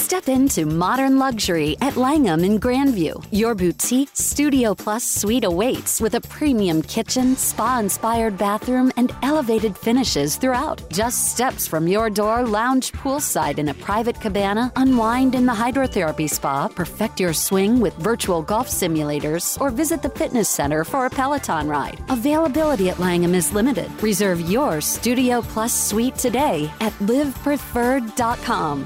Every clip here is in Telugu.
Step into modern luxury at Langham in Grandview. Your boutique Studio Plus suite awaits with a premium kitchen, spa inspired bathroom, and elevated finishes throughout. Just steps from your door, lounge poolside in a private cabana, unwind in the hydrotherapy spa, perfect your swing with virtual golf simulators, or visit the fitness center for a Peloton ride. Availability at Langham is limited. Reserve your Studio Plus suite today at livepreferred.com.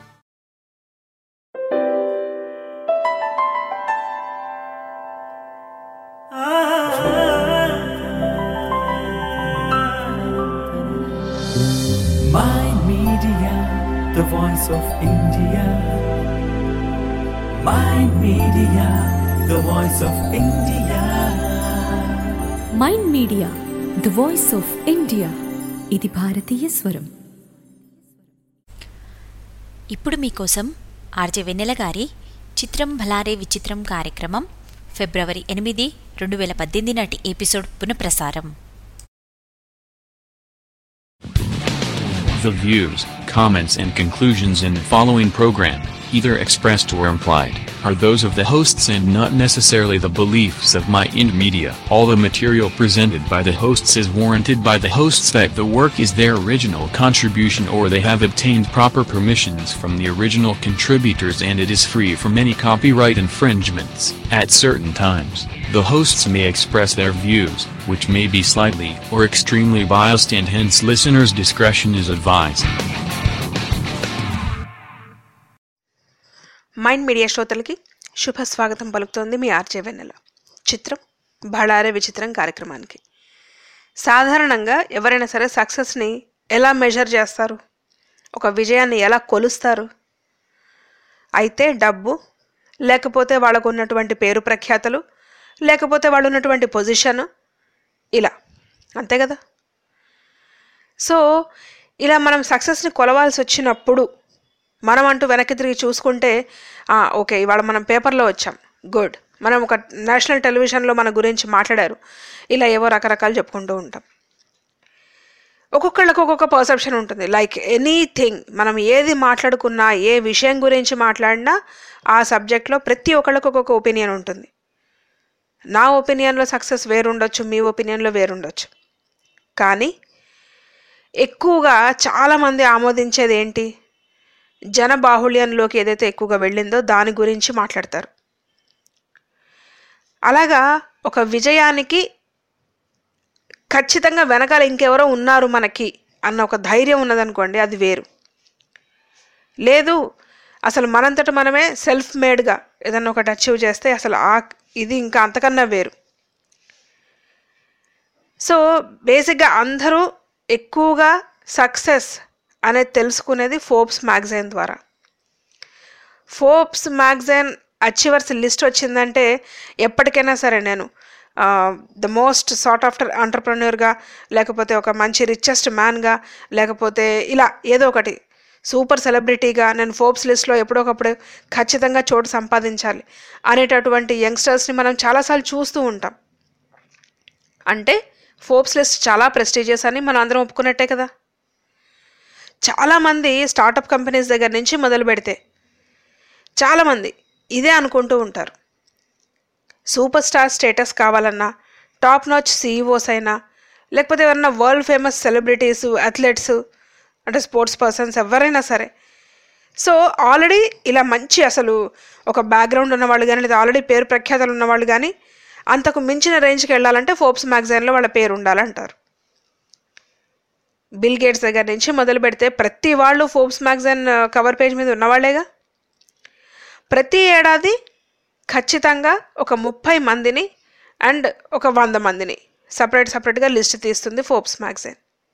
My Media, the voice of India. My Media, the voice of India. Mind Media the voice of India ఇది భారతీయ స్వరం ఇప్పుడు మీకోసం ఆర్జే వెన్నెల గారి చిత్రం భలారే విచిత్రం కార్యక్రమం ఫిబ్రవరి ఎనిమిది రెండు వేల పద్దెనిమిది నాటి ఎపిసోడ్ పునఃప్రసారం The views, comments, and conclusions in the following program, either expressed or implied, are those of the hosts and not necessarily the beliefs of My Ind Media. All the material presented by the hosts is warranted by the hosts that the work is their original contribution or they have obtained proper permissions from the original contributors and it is free from any copyright infringements. At certain times, the hosts may express their views, which may be slightly or extremely biased and hence listeners' discretion is advised. Mind Media శ్రోతలకి శుభ స్వాగతం పలుకుతోంది మీ ఆర్జే వెన్నెల చిత్రం బళారే విచిత్రం కార్యక్రమానికి సాధారణంగా ఎవరైనా సరే సక్సెస్ని ఎలా మెజర్ చేస్తారు ఒక విజయాన్ని ఎలా కొలుస్తారు అయితే డబ్బు లేకపోతే వాళ్ళకు ఉన్నటువంటి పేరు ప్రఖ్యాతలు లేకపోతే వాళ్ళు ఉన్నటువంటి పొజిషన్ ఇలా అంతే కదా సో ఇలా మనం సక్సెస్ని కొలవాల్సి వచ్చినప్పుడు మనం అంటూ వెనక్కి తిరిగి చూసుకుంటే "ఆ, ఓకే ఇవాళ మనం పేపర్లో వచ్చాం గుడ్ మనం ఒక నేషనల్ టెలివిజన్లో మన గురించి మాట్లాడారు ఇలా ఏవో రకరకాలు చెప్పుకుంటూ ఉంటాం ఒక్కొక్కళ్ళకి ఒక్కొక్క పర్సెప్షన్ ఉంటుంది లైక్ ఎనీథింగ్ మనం ఏది మాట్లాడుకున్నా ఏ విషయం గురించి మాట్లాడినా ఆ సబ్జెక్ట్లో ప్రతి ఒక్కళ్ళకి ఒక్కొక్క ఒపీనియన్ ఉంటుంది నా ఒపీనియన్లో సక్సెస్ వేరుండొచ్చు మీ ఒపీనియన్లో వేరుండొచ్చు కానీ ఎక్కువగా చాలామంది ఆమోదించేది ఏంటి జన బాహుళ్యంలోకి ఏదైతే ఎక్కువగా వెళ్ళిందో దాని గురించి మాట్లాడతారు అలాగా ఒక విజయానికి ఖచ్చితంగా వెనకాల ఇంకెవరో ఉన్నారు మనకి అన్న ఒక ధైర్యం ఉన్నదనుకోండి అది వేరు లేదు అసలు మనంతట మనమే సెల్ఫ్ మేడ్గా ఏదన్నా ఒకటి అచీవ్ చేస్తే అసలు ఆ ఇది ఇంకా అంతకన్నా వేరు సో బేసిక్గా అందరూ ఎక్కువగా సక్సెస్ అనేది తెలుసుకునేది ఫోర్బ్స్ మ్యాగజైన్ ద్వారా ఫోర్బ్స్ మ్యాగజైన్ అచీవర్స్ లిస్ట్ వచ్చిందంటే ఎప్పటికైనా సరే నేను ద మోస్ట్ సార్ట్ ఆఫ్టర్ ఆంటర్ప్రన్యూర్గా లేకపోతే ఒక మంచి రిచెస్ట్ మ్యాన్గా లేకపోతే ఇలా ఏదో ఒకటి సూపర్ సెలబ్రిటీగా నేను ఫోర్బ్స్ లిస్ట్లో ఎప్పుడొకప్పుడు ఖచ్చితంగా చోటు సంపాదించాలి అనేటటువంటి యంగ్స్టర్స్ని మనం చాలాసార్లు చూస్తూ ఉంటాం అంటే ఫోర్బ్స్ లిస్ట్ చాలా ప్రెస్టీజియస్ అని మనం అందరం ఒప్పుకున్నట్టే కదా చాలామంది స్టార్టప్ కంపెనీస్ దగ్గర నుంచి మొదలు పెడితే చాలామంది ఇదే అనుకుంటూ ఉంటారు సూపర్ స్టార్ స్టేటస్ కావాలన్నా టాప్ నాచ్ సీఈఓస్ అయినా లేకపోతే ఎవరన్నా వరల్డ్ ఫేమస్ సెలబ్రిటీస్ అథ్లెట్స్ అంటే స్పోర్ట్స్ పర్సన్స్ ఎవరైనా సరే సో ఆల్రెడీ ఇలా మంచి అసలు ఒక బ్యాక్గ్రౌండ్ ఉన్నవాళ్ళు కానీ లేదా ఆల్రెడీ పేరు ప్రఖ్యాతలు ఉన్నవాళ్ళు కానీ అంతకు మించిన రేంజ్కి వెళ్ళాలంటే ఫోర్బ్స్ మ్యాగజైన్లో వాళ్ళ పేరు ఉండాలంటారు బిల్ గేట్స్ దగ్గర నుంచి మొదలు పెడితే ప్రతి వాళ్ళు ఫోర్బ్స్ మ్యాగజైన్ కవర్ పేజ్ మీద ఉన్నవాళ్లేగా ప్రతి ఏడాది ఖచ్చితంగా ఒక ముప్పై మందిని అండ్ ఒక వంద మందిని సపరేట్ సపరేట్గా లిస్ట్ తీస్తుంది ఫోర్బ్స్ మ్యాగజైన్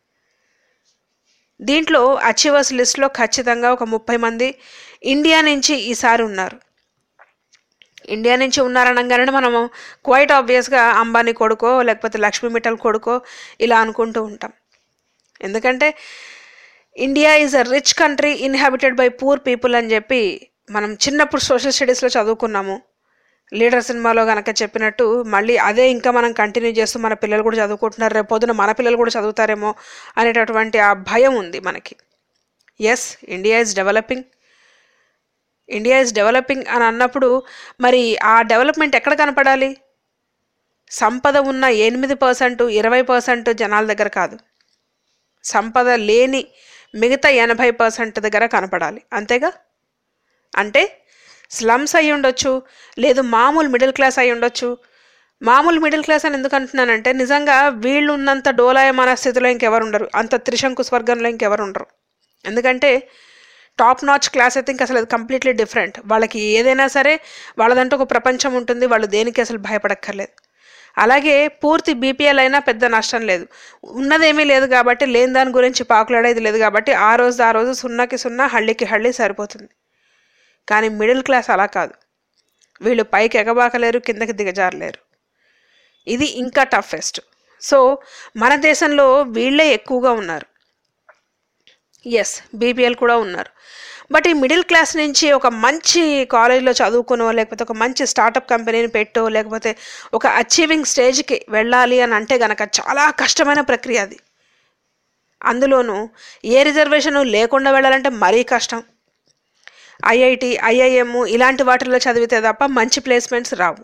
దీంట్లో అచీవర్స్ లిస్ట్లో ఖచ్చితంగా ఒక ముప్పై మంది ఇండియా నుంచి ఈసారి ఉన్నారు ఇండియా నుంచి ఉన్నారనగానే మనము క్వైట్ ఆబ్వియస్గా అంబానీ కొడుకో లేకపోతే లక్ష్మీ మిట్టల్ కొడుకో ఇలా అనుకుంటూ ఉంటాం ఎందుకంటే India is a rich country inhabited by poor people అని చెప్పి మనం చిన్నప్పుడు సోషల్ స్టడీస్లో చదువుకున్నాము లీడర్ సినిమాలో కనుక చెప్పినట్టు మళ్ళీ అదే ఇంకా మనం కంటిన్యూ చేస్తూ మన పిల్లలు కూడా చదువుకుంటున్నారు రేపు పొద్దున మన పిల్లలు కూడా చదువుతారేమో అనేటటువంటి ఆ భయం ఉంది మనకి yes India is developing India is developing అని అన్నప్పుడు మరి ఆ డెవలప్మెంట్ ఎక్కడ కనపడాలి సంపద ఉన్న ఎనిమిది పర్సెంట్ ఇరవై పర్సెంట్ జనాల దగ్గర కాదు సంపద లేని మిగతా ఎనభై పర్సెంట్ దగ్గర కనపడాలి అంతేగా అంటే స్లమ్స్ అయి ఉండొచ్చు లేదు మామూలు మిడిల్ క్లాస్ అయి ఉండొచ్చు మామూలు మిడిల్ క్లాస్ అని ఎందుకు అంటున్నానంటే నిజంగా వీళ్ళు ఉన్నంత డోలాయమాన స్థితిలో ఇంకెవరు ఉండరు అంత త్రిశంకు స్వర్గంలో ఇంకెవరు ఉండరు ఎందుకంటే టాప్ నాచ్ క్లాస్ అయితే ఇంక అసలు అది కంప్లీట్లీ డిఫరెంట్ వాళ్ళకి ఏదైనా సరే వాళ్ళదంటూ ఒక ప్రపంచం ఉంటుంది వాళ్ళు దేనికి అసలు భయపడక్కర్లేదు అలాగే పూర్తి బీపీఎల్ అయినా పెద్ద నష్టం లేదు ఉన్నదేమీ లేదు కాబట్టి లేని దాని గురించి పాకులాడేది లేదు కాబట్టి ఆ రోజు ఆ రోజు సున్నాకి సున్నా హళ్ళికి హళ్ళి సరిపోతుంది కానీ మిడిల్ క్లాస్ అలా కాదు వీళ్ళు పైకి ఎగబాకలేరు కిందకి దిగజారలేరు ఇది ఇంకా టఫెస్ట్ సో మన దేశంలో వీళ్ళే ఎక్కువగా ఉన్నారు ఎస్ బీపీఎల్ కూడా ఉన్నారు బట్ ఈ మిడిల్ క్లాస్ నుంచి ఒక మంచి కాలేజ్లో చదువుకునో లేకపోతే ఒక మంచి స్టార్టప్ కంపెనీని పెట్టో లేకపోతే ఒక అచీవింగ్ స్టేజ్కి వెళ్ళాలి అని అంటే గనక చాలా కష్టమైన ప్రక్రియ అది అందులోనూ ఏ రిజర్వేషను లేకుండా వెళ్ళాలంటే మరీ కష్టం ఐఐటి ఐఐఎం ఇలాంటి వాటిల్లో చదివితే తప్ప మంచి ప్లేస్మెంట్స్ రావు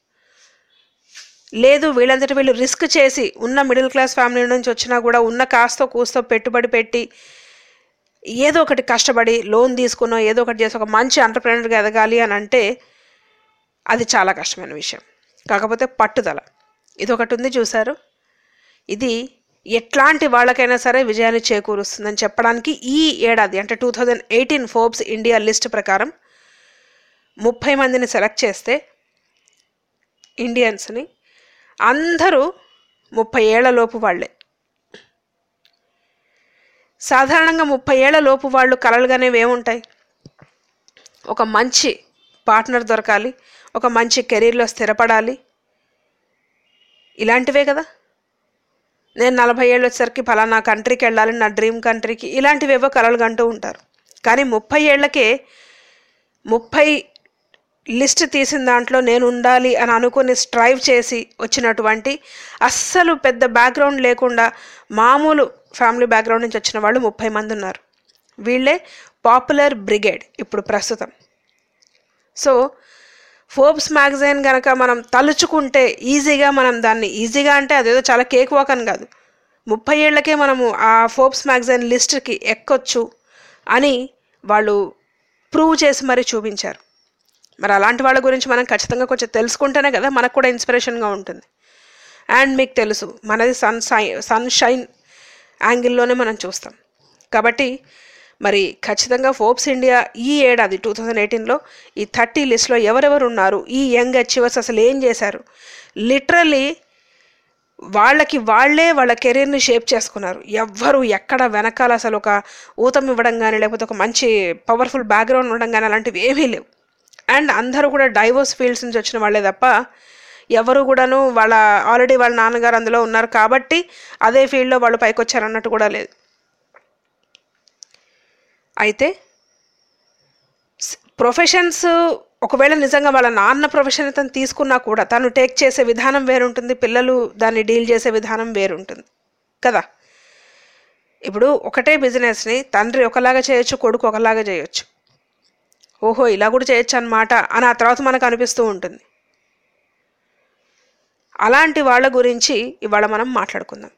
లేదు వీళ్ళంతటి వీళ్ళు రిస్క్ చేసి ఉన్న మిడిల్ క్లాస్ ఫ్యామిలీ నుంచి వచ్చినా కూడా ఉన్న కాస్తో కూస్తో పెట్టుబడి పెట్టి ఏదో ఒకటి కష్టపడి లోన్ తీసుకునో ఏదో ఒకటి చేసి ఒక మంచి ఎంటర్ప్రెనర్గా ఎదగాలి అని అంటే అది చాలా కష్టమైన విషయం కాకపోతే పట్టుదల ఇది ఒకటి ఉంది చూసారు ఇది ఎట్లాంటి వాళ్ళకైనా సరే విజయాన్ని చేకూరుస్తుందని చెప్పడానికి ఈ ఏడాది అంటే two thousand eighteen Forbes India list ప్రకారం ముప్పై మందిని సెలెక్ట్ చేస్తే ఇండియన్స్ని అందరూ ముప్పై ఏళ్ల లోపు వాళ్ళే సాధారణంగా ముప్పై ఏళ్ల లోపు వాళ్ళు కలలుగానేవి ఏముంటాయి ఒక మంచి పార్ట్నర్ దొరకాలి ఒక మంచి కెరీర్లో స్థిరపడాలి ఇలాంటివే కదా నేను నలభై ఏళ్ళు వచ్చేసరికి ఫలానా కంట్రీకి వెళ్ళాలి నా డ్రీమ్ కంట్రీకి ఇలాంటివేవో కలలు కంటూ ఉంటారు కానీ ముప్పై ఏళ్ళకే ముప్పై లిస్ట్ తీసిన దాంట్లో నేను ఉండాలి అని అనుకుని స్ట్రైవ్ చేసి వచ్చినటువంటి అస్సలు పెద్ద బ్యాక్గ్రౌండ్ లేకుండా మామూలు ఫ్యామిలీ బ్యాక్గ్రౌండ్ నుంచి వచ్చిన వాళ్ళు ముప్పై మంది ఉన్నారు వీళ్ళే పాపులర్ బ్రిగేడ్ ఇప్పుడు ప్రస్తుతం సో ఫోర్బ్స్ మ్యాగజైన్ కనుక మనం తలుచుకుంటే ఈజీగా మనం దాన్ని ఈజీగా అంటే అదేదో చాలా కేక్ వాక్ అని కాదు ముప్పై ఏళ్ళకే మనము ఆ ఫోర్బ్స్ మ్యాగజైన్ లిస్ట్కి ఎక్కొచ్చు అని వాళ్ళు ప్రూవ్ చేసి మరీ చూపించారు మరి అలాంటి వాళ్ళ గురించి మనం ఖచ్చితంగా కొంచెం తెలుసుకుంటేనే కదా మనకు కూడా ఇన్స్పిరేషన్గా ఉంటుంది అండ్ మీకు తెలుసు మనది సన్ సై సన్ షైన్ యాంగిల్లోనే మనం చూస్తాం కాబట్టి మరి ఖచ్చితంగా ఫోర్బ్స్ ఇండియా ఈ ఏడాది టూ థౌజండ్ ఎయిటీన్లో ఈ థర్టీ లిస్ట్లో ఎవరెవరు ఉన్నారు ఈ యంగ్ అచీవర్స్ అసలు ఏం చేశారు లిటరలీ వాళ్ళకి వాళ్ళే వాళ్ళ కెరీర్ని షేప్ చేసుకున్నారు ఎవ్వరు ఎక్కడ వెనకాల అసలు ఒక ఊతం ఇవ్వడం కానీ లేకపోతే ఒక మంచి పవర్ఫుల్ బ్యాక్గ్రౌండ్ ఉండడం కానీ అలాంటివి ఏమీ లేవు అండ్ అందరూ కూడా డైవర్స్ ఫీల్డ్స్ నుంచి వచ్చిన వాళ్ళే తప్ప ఎవరు కూడాను వాళ్ళ ఆల్రెడీ వాళ్ళ నాన్నగారు అందులో ఉన్నారు కాబట్టి అదే ఫీల్డ్లో వాళ్ళు పైకి వచ్చారు అన్నట్టు కూడా లేదు అయితే ప్రొఫెషన్స్ ఒకవేళ నిజంగా వాళ్ళ నాన్న ప్రొఫెషన్ తను తీసుకున్నా కూడా తను టేక్ చేసే విధానం వేరుంటుంది పిల్లలు దాన్ని డీల్ చేసే విధానం వేరుంటుంది కదా ఇప్పుడు ఒకటే బిజినెస్ని తండ్రి ఒకలాగా చేయొచ్చు కొడుకు ఒకలాగా చేయొచ్చు ఓహో ఇలా కూడా చేయొచ్చు అనమాట అని ఆ తర్వాత మనకు అనిపిస్తూ ఉంటుంది అలాంటి వాళ్ళ గురించి ఇవాళ మనం మాట్లాడుకుందాం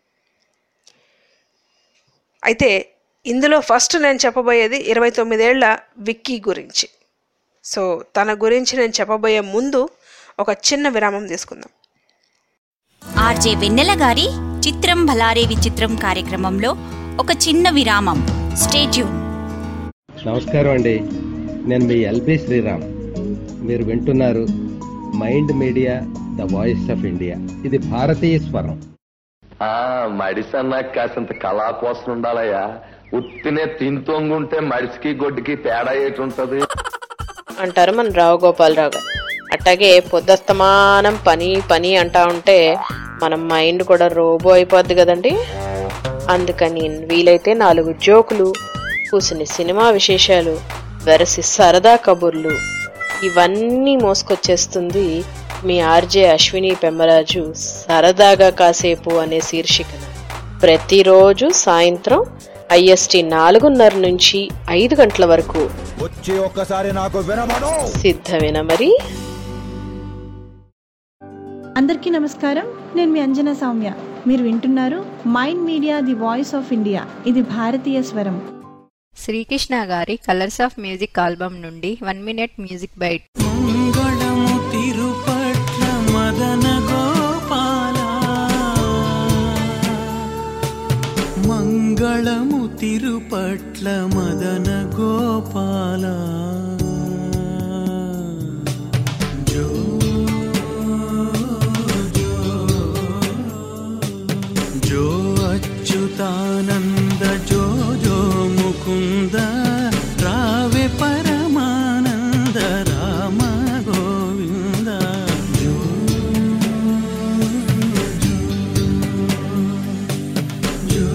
అయితే ఇందులో ఫస్ట్ నేను చెప్పబోయేది ఇరవై తొమ్మిదేళ్ల విక్కీ గురించి సో తన గురించి నేను చెప్పబోయే ముందు ఒక చిన్న విరామం తీసుకుందాం ఆర్జే వెన్నెల గారి చిత్రం భలారే విచిత్రం కార్యక్రమంలో ఒక చిన్న విరామం స్టేట్యూన్ నమస్కారం అండి నేను మీ ఎల్బి శ్రీరామ్ మీరు వింటున్నారు Mind Media the voice of India ఇది భారతీయ స్వరం ఆ మడిసన్నాక కాసింత కళా కోసం ఉండాలయ్యా ఉత్తినే తింతొంగుంటే మడిసికి గొడ్డుకి తేడా ఏటి ఉంటది అంటారు మన రావు గోపాలరావు గారు అట్టాగే పొద్దస్తమానం పని పని అంటా ఉంటే మన మైండ్ కూడా రోబో అయిపోద్ది కదండి అందుకని వీలైతే నాలుగు జోకులు కూసిన సినిమా విశేషాలు వెరసి సరదా కబుర్లు ఇవన్నీ మోసుకొచ్చేస్తుంది మీ ఆర్జే అశ్విని పెమ్మరాజు సరదాగా కాసేపు అనే శీర్షికన ప్రతిరోజు సాయంత్రం ఐఎస్టి నాలుగున్నర నుంచి ఐదు గంటల వరకు వచ్చి ఒక్కసారి నాకు వినమను సిద్ధమేనా మరి అందరికీ నమస్కారం నేను మీ అంజనా సౌమ్య మీరు వింటున్నారు Mind Media the voice of India ఇది భారతీయ స్వరం శ్రీకృష్ణ గారి కలర్స్ ఆఫ్ మ్యూజిక్ ఆల్బమ్ నుండి వన్ మినిట్ మ్యూజిక్ బైట్ మంగళము తిరుపట్ల మదన గోపాల మంగళము తిరుపట్ల మదన గోపాల జో జో అచ్యుతానంద జో జో ముకుంద రావే పరమానంద రామ గోవింద జో జో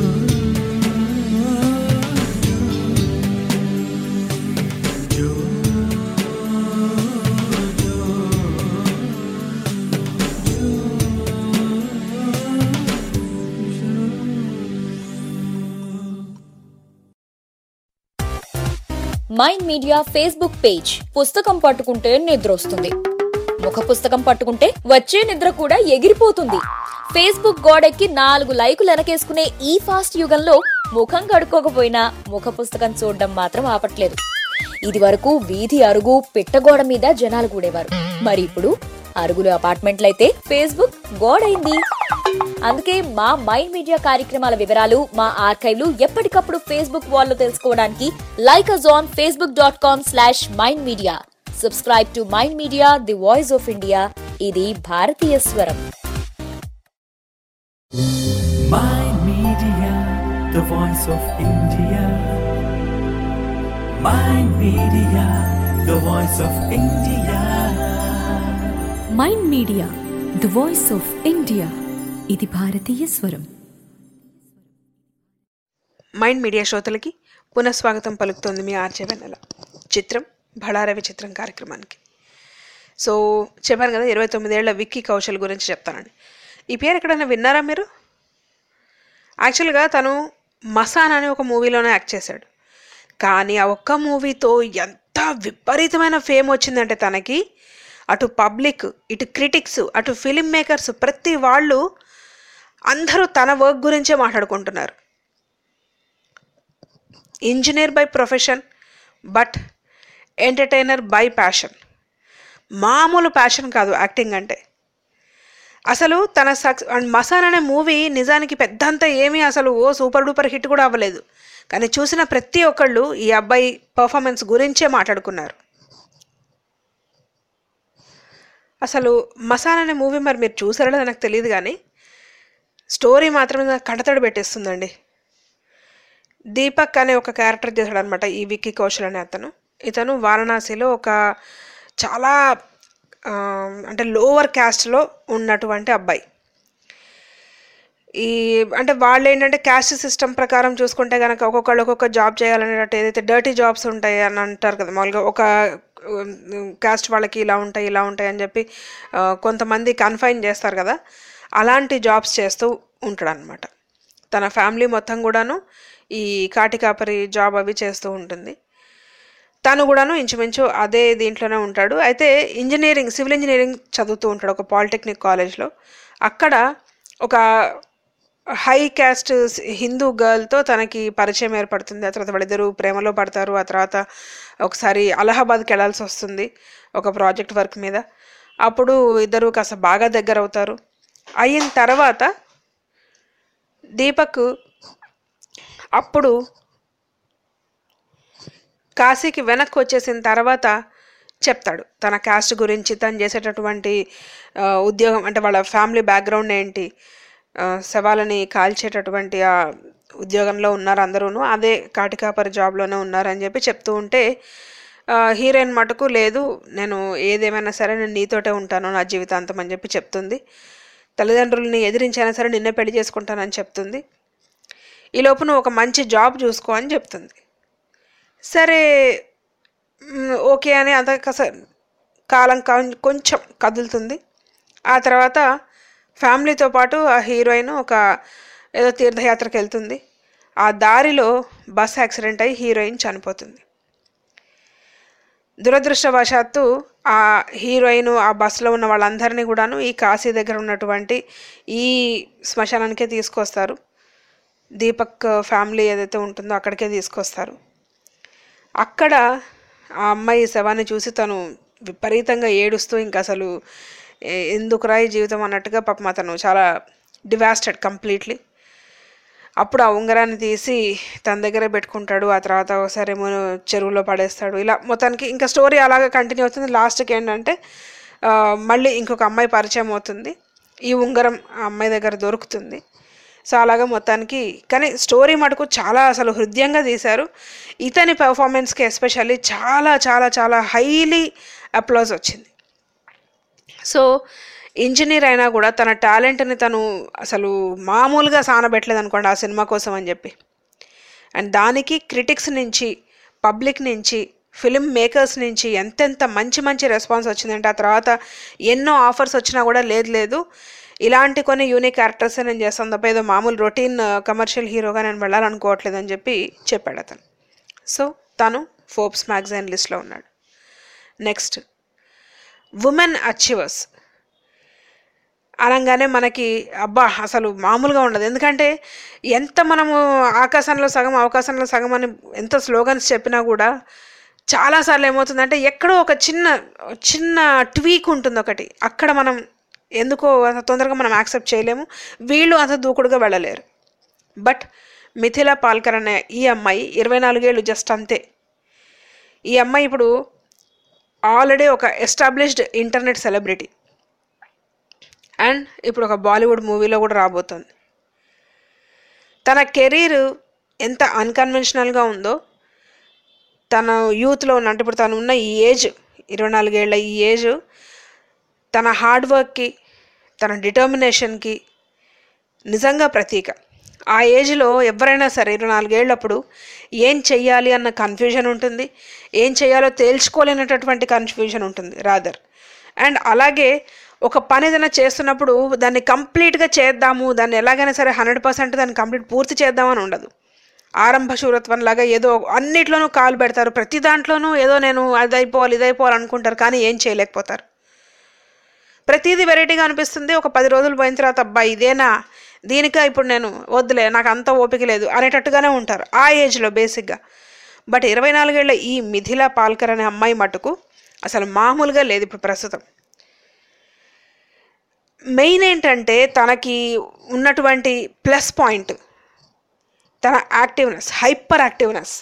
జో మైండ్ మీడియా ఫేస్బుక్ పేజ్ పుస్తకం పట్టుకుంటే నిద్ర వస్తుంది ముఖ పుస్తకం పట్టుకుంటే వచ్చే నిద్ర కూడా ఎగిరిపోతుంది ఫేస్బుక్ గోడెక్కి నాలుగు లైకులు వెనకేసుకునే ఈ ఫాస్ట్ యుగంలో ముఖం కడుక్కోకపోయినా ముఖ పుస్తకం చూడడం మాత్రం ఆపట్లేదు ఇది వరకు వీధి అరుగు పిట్టగోడ మీద జనాలు కూడేవారు మరి ఇప్పుడు అరుగులు అపార్ట్మెంట్లయితే ఫేస్బుక్ గోడైంది అందుకే మా మైండ్ మీడియా కార్యక్రమాల వివరాలు మా ఆర్కైవ్లు ఎప్పటికప్పుడు ఫేస్బుక్ వాల్లో తెలుసుకోవడానికి like us on Facebook dot com slash Mind Media subscribe to Mind Media the voice of India ఇది భారతీయ స్వరం Mind Media, the voice of India. Mind Media, the voice of India. Mind Media the voice of India ఇది భారతీయ స్వరం మైండ్ మీడియా శ్రోతలకి పునఃస్వాగతం పలుకుతోంది మీ ఆర్జే వెన్నెల చిత్రం భళార విచిత్రం కార్యక్రమానికి సో చెప్పాను కదా ఇరవై తొమ్మిదేళ్ల విక్కీ కౌశల్ గురించి చెప్తానండి ఈ పేరు ఎక్కడైనా విన్నారా మీరు యాక్చువల్గా తను మసాన్ అనే ఒక మూవీలోనే యాక్ట్ చేశాడు కానీ ఆ ఒక్క మూవీతో ఎంత విపరీతమైన ఫేమ్ వచ్చిందంటే తనకి అటు పబ్లిక్ ఇటు క్రిటిక్స్ అటు ఫిలిం మేకర్స్ ప్రతి వాళ్ళు అందరూ తన వర్క్ గురించే మాట్లాడుకుంటున్నారు engineer by profession but entertainer by passion మామూలు ప్యాషన్ కాదు యాక్టింగ్ అంటే అసలు తన సక్స్ అండ్ మసాన్ అనే మూవీ నిజానికి పెద్దంత ఏమీ అసలు ఓ సూపర్ డూపర్ హిట్ కూడా అవ్వలేదు కానీ చూసిన ప్రతి ఒక్కళ్ళు ఈ అబ్బాయి పర్ఫార్మెన్స్ గురించే మాట్లాడుకున్నారు అసలు మసాన్ అనే మూవీ మరి మీరు చూసారో లేదో నాకు తెలియదు కానీ స్టోరీ మాత్రమే నాకు కంటతడి పెట్టేస్తుందండి దీపక్ అనే ఒక క్యారెక్టర్ చేశాడు అనమాట ఈ విక్కీ కౌశల్ అనే అతను ఇతను వారణాసిలో ఒక చాలా ఆ, అంటే లోవర్ క్యాస్ట్లో ఉన్నటువంటి అబ్బాయి ఈ అంటే వాళ్ళు ఏంటంటే క్యాస్ట్ సిస్టమ్ ప్రకారం చూసుకుంటే కనుక ఒక్కొక్కళ్ళు ఒక్కొక్క జాబ్ చేయాలనేటట్టు ఏదైతే డర్టీ జాబ్స్ ఉంటాయి అని అంటారు కదా మామూలుగా ఒక క్యాస్ట్ వాళ్ళకి ఇలా ఉంటాయి ఇలా ఉంటాయి అని చెప్పి ఆ, కొంతమంది కన్ఫైన్ చేస్తారు కదా అలాంటి జాబ్స్ చేస్తూ ఉంటాడు అనమాట తన ఫ్యామిలీ మొత్తం కూడాను ఈ కాటికాపరి జాబ్ అవి చేస్తూ ఉంటుంది తను కూడాను ఇంచుమించు అదే దీంట్లోనే ఉంటాడు అయితే ఇంజనీరింగ్ సివిల్ ఇంజనీరింగ్ చదువుతూ ఉంటాడు ఒక పాలిటెక్నిక్ కాలేజ్లో అక్కడ ఒక హై క్యాస్ట్ హిందూ గర్ల్తో తనకి పరిచయం ఏర్పడుతుంది ఆ తర్వాత వాళ్ళిద్దరూ ప్రేమలో పడతారు ఆ తర్వాత ఒకసారి అలహాబాద్కి వెళ్ళాల్సి వస్తుంది ఒక ప్రాజెక్ట్ వర్క్ మీద అప్పుడు ఇద్దరు కాస్త బాగా దగ్గర అవుతారు అయిన తర్వాత దీపక్ అప్పుడు కాశీకి వెనక్కి వచ్చేసిన తర్వాత చెప్తాడు తన క్యాస్ట్ గురించి తను చేసేటటువంటి ఆ, ఉద్యోగం అంటే వాళ్ళ ఫ్యామిలీ బ్యాక్గ్రౌండ్ ఏంటి ఆ, శవాలని కాల్చేటటువంటి ఆ ఉద్యోగంలో ఉన్నారు అందరూను అదే కాటికాపరి జాబ్లోనే ఉన్నారని చెప్పి చెప్తూ ఉంటే ఆ, హీరోయిన్ మటుకు లేదు నేను ఏదేమైనా సరే నేను నీతోటే ఉంటాను నా జీవితాంతం అని చెప్పి చెప్తుంది తల్లిదండ్రులని ఎదిరించైనా సరే నిన్నే పెళ్లి చేసుకుంటానని చెప్తుంది ఈ లోపు నువ్వు ఒక మంచి జాబ్ చూసుకో అని చెప్తుంది సరే మ్, ఓకే అని అంత కస కాలం కొం- కొంచెం కదులుతుంది ఆ తర్వాత ఫ్యామిలీతో పాటు ఆ హీరోయిన్ ఒక ఏదో తీర్థయాత్రకు వెళ్తుంది ఆ దారిలో బస్ యాక్సిడెంట్ అయి హీరోయిన్ చనిపోతుంది దురదృష్టవశాత్తు ఆ హీరోయిన్ ఆ బస్సులో ఉన్న వాళ్ళందరినీ కూడాను ఈ కాశీ దగ్గర ఉన్నటువంటి ఈ శ్మశానానికే తీసుకొస్తారు దీపక్ ఫ్యామిలీ ఏదైతే ఉంటుందో అక్కడికే తీసుకొస్తారు అక్కడ ఆ అమ్మాయి శవాన్ని చూసి తను విపరీతంగా ఏడుస్తూ ఇంకా అసలు ఏ- ఎందుకురా ఈ జీవితం అన్నట్టుగా పాపం అతను చాలా డివాస్టెడ్ కంప్లీట్లీ అప్పుడు ఆ ఉంగరాన్ని తీసి తన దగ్గరే పెట్టుకుంటాడు ఆ తర్వాత ఒకసారి ఏమో చెరువులో పడేస్తాడు ఇలా మొత్తానికి ఇంకా స్టోరీ అలాగే కంటిన్యూ అవుతుంది లాస్ట్కి ఏంటంటే ఆ, మళ్ళీ ఇంకొక అమ్మాయి పరిచయం అవుతుంది ఈ ఉంగరం ఆ అమ్మాయి దగ్గర దొరుకుతుంది సో అలాగా మొత్తానికి కానీ స్టోరీ మటుకు చాలా అసలు హృదయంగా తీశారు ఇతని పెర్ఫార్మెన్స్కి ఎస్పెషల్లీ చాలా చాలా చాలా హైలీ అప్లాజ్ వచ్చింది సో ఇంజనీర్ అయినా కూడా తన టాలెంట్ని తను అసలు మామూలుగా సానబెట్టలేదు అనుకోండి ఆ సినిమా కోసం అని చెప్పి అండ్ దానికి క్రిటిక్స్ నుంచి పబ్లిక్ నుంచి ఫిలిం మేకర్స్ నుంచి ఎంతెంత మంచి మంచి రెస్పాన్స్ వచ్చిందంటే ఆ తర్వాత ఎన్నో ఆఫర్స్ వచ్చినా కూడా లేదు లేదు ఇలాంటి కొన్ని యూనిక్ క్యారెక్టర్స్ నేను చేస్తాను తప్ప ఏదో మామూలు రొటీన్ కమర్షియల్ హీరోగా నేను వెళ్ళాలనుకోవట్లేదు అని చెప్పి చెప్పాడు అతను సో తను ఫోర్బ్స్ మ్యాగజైన్ లిస్ట్లో ఉన్నాడు నెక్స్ట్ ఉమెన్ అచీవర్స్ అనగానే మనకి అబ్బా అసలు మామూలుగా ఉండదు ఎందుకంటే ఎంత మనము ఆకాశంలో సగం అవకాశంలో సగం అని ఎంత స్లోగన్స్ చెప్పినా కూడా చాలాసార్లు ఏమవుతుందంటే ఎక్కడో ఒక చిన్న చిన్న ట్వీక్ ఉంటుంది ఒకటి అక్కడ మనం ఎందుకో అంత తొందరగా మనం యాక్సెప్ట్ చేయలేము వీళ్ళు అంత దూకుడుగా వెళ్ళలేరు బట్ మిథిలా పాల్కర్ అనే ఈ అమ్మాయి ఇరవై నాలుగేళ్ళు జస్ట్ అంతే ఈ అమ్మాయి ఇప్పుడు ఆల్రెడీ ఒక ఎస్టాబ్లిష్డ్ ఇంటర్నెట్ సెలబ్రిటీ అండ్ ఇప్పుడు ఒక బాలీవుడ్ మూవీలో కూడా రాబోతుంది తన కెరీర్ ఎంత అన్కన్వెన్షనల్గా ఉందో తన యూత్లో ఉన్న అంటే ఇప్పుడు తను ఉన్న ఈ ఏజ్ ఇరవై నాలుగేళ్ల ఈ ఏజ్ తన హార్డ్ వర్క్కి తన డిటర్మినేషన్కి నిజంగా ప్రతీక ఆ ఏజ్లో ఎవరైనా సరే ఇరవై నాలుగేళ్ళప్పుడు ఏం చెయ్యాలి అన్న కన్ఫ్యూజన్ ఉంటుంది ఏం చేయాలో తేల్చుకోలేనటువంటి కన్ఫ్యూజన్ ఉంటుంది రాదర్ అండ్ అలాగే ఒక పని ఏదైనా చేస్తున్నప్పుడు దాన్ని కంప్లీట్గా చేద్దాము దాన్ని ఎలాగైనా సరే హండ్రెడ్ పర్సెంట్ దాన్ని కంప్లీట్ పూర్తి చేద్దామని ఉండదు ఆరంభ శూరత్వం లాగా ఏదో అన్నిట్లోనూ కాలు పెడతారు ప్రతి దాంట్లోనూ ఏదో నేను అది అయిపోవాలి ఇది అయిపోవాలి అనుకుంటారు కానీ ఏం చేయలేకపోతారు ప్రతిదీ వెరైటీగా అనిపిస్తుంది ఒక పది రోజులు పోయిన తర్వాత అబ్బా ఇదేనా దీనికా ఇప్పుడు నేను వద్దులే నాకు అంత ఓపిక లేదు అనేటట్టుగానే ఉంటారు ఆ ఏజ్లో బేసిక్గా బట్ ఇరవై నాలుగేళ్ల ఈ మిథిలా పాల్కర్ అనే అమ్మాయి మటుకు అసలు మామూలుగా లేదు ఇప్పుడు ప్రస్తుతం మెయిన్ ఏంటంటే తనకి ఉన్నటువంటి ప్లస్ పాయింట్ తన యాక్టివ్నెస్ హైపర్ యాక్టివ్నెస్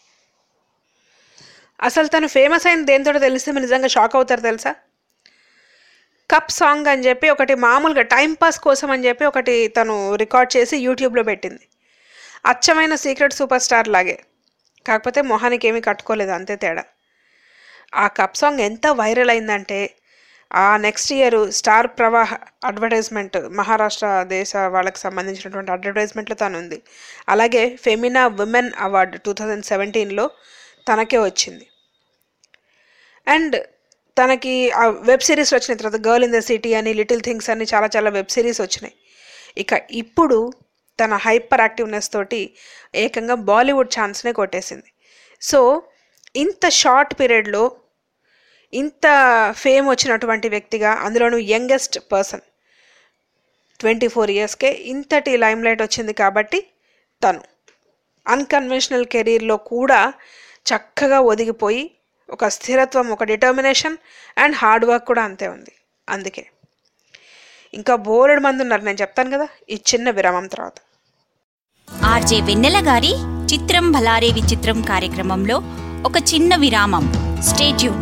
అసలు తను ఫేమస్ అయిన దేంతో తెలిస్తే మీరు నిజంగా షాక్ అవుతారు తెలుసా కప్ సాంగ్ అని చెప్పి ఒకటి మామూలుగా టైం పాస్ కోసం అని చెప్పి ఒకటి తను రికార్డ్ చేసి యూట్యూబ్లో పెట్టింది అచ్చమైన సీక్రెట్ సూపర్ స్టార్ లాగే కాకపోతే మొహానికి ఏమీ కట్టుకోలేదు అంతే తేడా ఆ కప్ సాంగ్ ఎంత వైరల్ అయిందంటే ఆ next year Star Pravah advertisement Maharashtra దేశ వాళ్ళకి సంబంధించినటువంటి అడ్వర్టైజ్మెంట్లో తను ఉంది అలాగే Femina women award two thousand సెవెంటీన్లో తనకే వచ్చింది అండ్ తనకి ఆ వెబ్ సిరీస్ వచ్చిన తర్వాత గర్ల్ ఇన్ ద సిటీ అని లిటిల్ థింగ్స్ అని చాలా చాలా వెబ్ సిరీస్ వచ్చినాయి ఇక ఇప్పుడు తన హైపర్ యాక్టివ్నెస్ తోటి ఏకంగా బాలీవుడ్ ఛాన్స్నే కొట్టేసింది సో ఇంత షార్ట్ పీరియడ్లో ఇంత ఫేమ్ వచ్చినటువంటి వ్యక్తిగా అందులోనూ యంగెస్ట్ పర్సన్ ట్వంటీ ఫోర్ ఇయర్స్కే ఇంతటి లైమ్లైట్ వచ్చింది కాబట్టి తను అన్కన్వెన్షనల్ కెరీర్లో కూడా చక్కగా ఒదిగిపోయి ఒక స్థిరత్వం ఒక డిటర్మినేషన్ అండ్ హార్డ్ వర్క్ కూడా అంతే ఉంది అందుకే ఇంకా బోలెడు మంది ఉన్నారు నేను చెప్తాను కదా ఈ చిన్న విరామం తర్వాత ఆర్జే వెన్నెల గారి చిత్రం భలారే విచిత్రం కార్యక్రమంలో ఒక చిన్న విరామం స్టేట్యూన్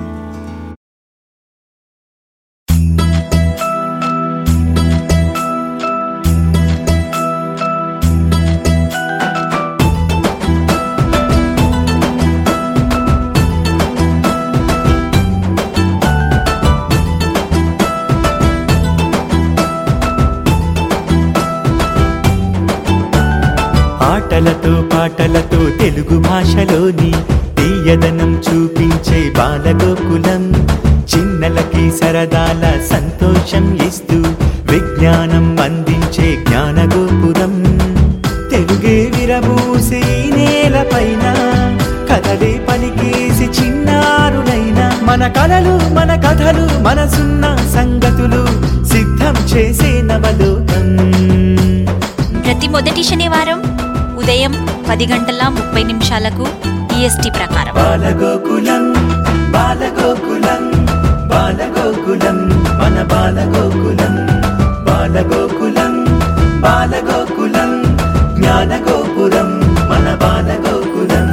ఆటలతో పాటలతో తెలుగు భాషలోని తీయదనం చూపించే బాలగోకులం చిన్నలకి సరదాల సంతోషం ఇస్తూ విజ్ఞానం అందించే జ్ఞానగోపురం తెలుగే విరమూసి పైన కథలే పలికేసి చిన్నారులైనా మన కలలు మన కథలు మనసున్న సంగతులు సిద్ధం చేసే నవలోకం ప్రతి మొదటి శనివారం ఉదయం పది గంటల ముప్పై నిమిషాలకు ఈఎస్టీ ప్రకారం బాలగోకులం బాలగోకులం బాలగోకులం మన బాలగోకులం బాలగోకులం బాలగోకులం జ్ఞానగోపురం మన బాలగోకులం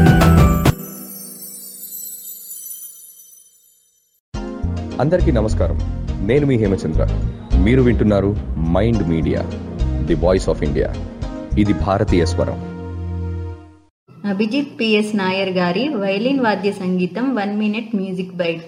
అందరికీ నమస్కారం నేను మీ హేమచంద్ర మీరు వింటున్నారు Mind Media the voice of India ఇది భారతీయ స్వరం అభిజిత్ పిఎస్ నాయర్ గారి వైలిన్ వాద్య సంగీతం one minute music bite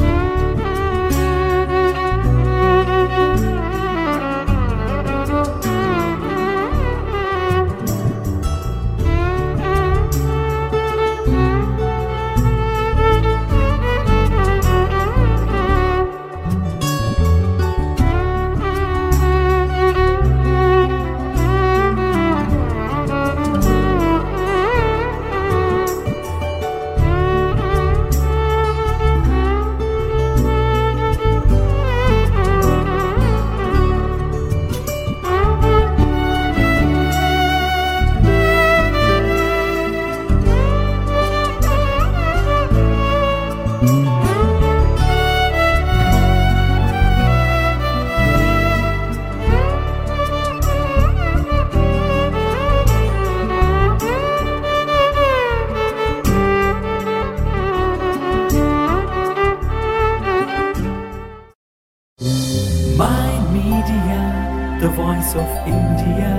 Mind Media, the voice of India.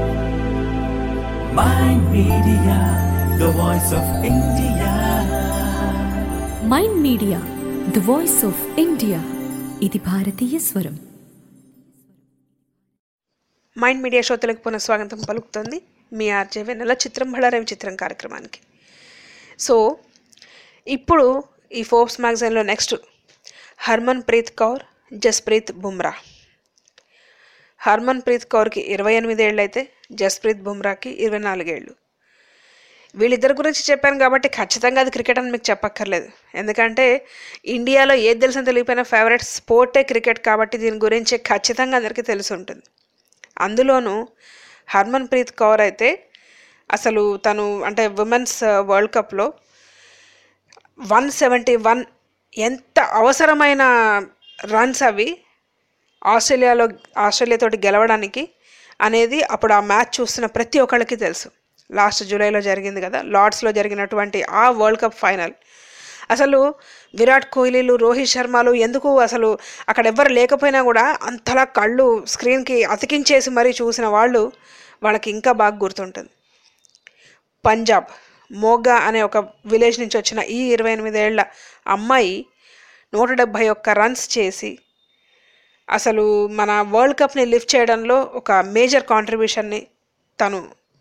Mind Media, the voice of India. Mind Media the voice of India ఇది భారతీయ స్వరం మైండ్ మీడియా శ్రోతలకు పునః స్వాగతం పలుకుతుంది మీ ఆర్జే వెన్నెల చిత్రం బళ్ళారవి చిత్రం కార్యక్రమానికి సో ఇప్పుడు ఈ ఫోర్బ్స్ మ్యాగజైన్లో next Harmanpreet Kaur Jasprit Bumrah Harmanpreet కౌర్కి ఇరవై ఎనిమిదేళ్ళు అయితే జస్ప్రీత్ బుమ్రాకి ఇరవై నాలుగేళ్ళు వీళ్ళిద్దరి గురించి చెప్పాను కాబట్టి ఖచ్చితంగా అది క్రికెట్ అని మీకు చెప్పక్కర్లేదు ఎందుకంటే ఇండియాలో ఏది తెలిసిన తెలియపోయిన ఫేవరెట్ స్పోర్టే క్రికెట్ కాబట్టి దీని గురించి ఖచ్చితంగా అందరికీ తెలిసి ఉంటుంది అందులోనూ హర్మన్ ప్రీత్ కౌర్ అయితే అసలు తను అంటే ఉమెన్స్ వరల్డ్ కప్లో వన్ సెవెంటీ వన్ ఎంత అవసరమైన రన్స్ అవి ఆస్ట్రేలియాలో ఆస్ట్రేలియాతోటి గెలవడానికి అనేది అప్పుడు ఆ మ్యాచ్ చూస్తున్న ప్రతి ఒక్కళ్ళకి తెలుసు లాస్ట్ జూలైలో జరిగింది కదా లార్డ్స్లో జరిగినటువంటి ఆ వరల్డ్ కప్ ఫైనల్ అసలు విరాట్ కోహ్లీలు రోహిత్ శర్మలు ఎందుకు అసలు అక్కడ ఎవ్వరు లేకపోయినా కూడా అంతలా కళ్ళు స్క్రీన్కి అతికించేసి మరీ చూసిన వాళ్ళు వాళ్ళకి ఇంకా బాగా గుర్తుంటుంది పంజాబ్ మోగా అనే ఒక విలేజ్ నుంచి వచ్చిన ఈ ఇరవై ఎనిమిదేళ్ల అమ్మాయి నూట డెబ్భై ఒక్క రన్స్ చేసి అసలు మన వరల్డ్ కప్ని లిఫ్ట్ చేయడంలో ఒక మేజర్ కాంట్రిబ్యూషన్ని తను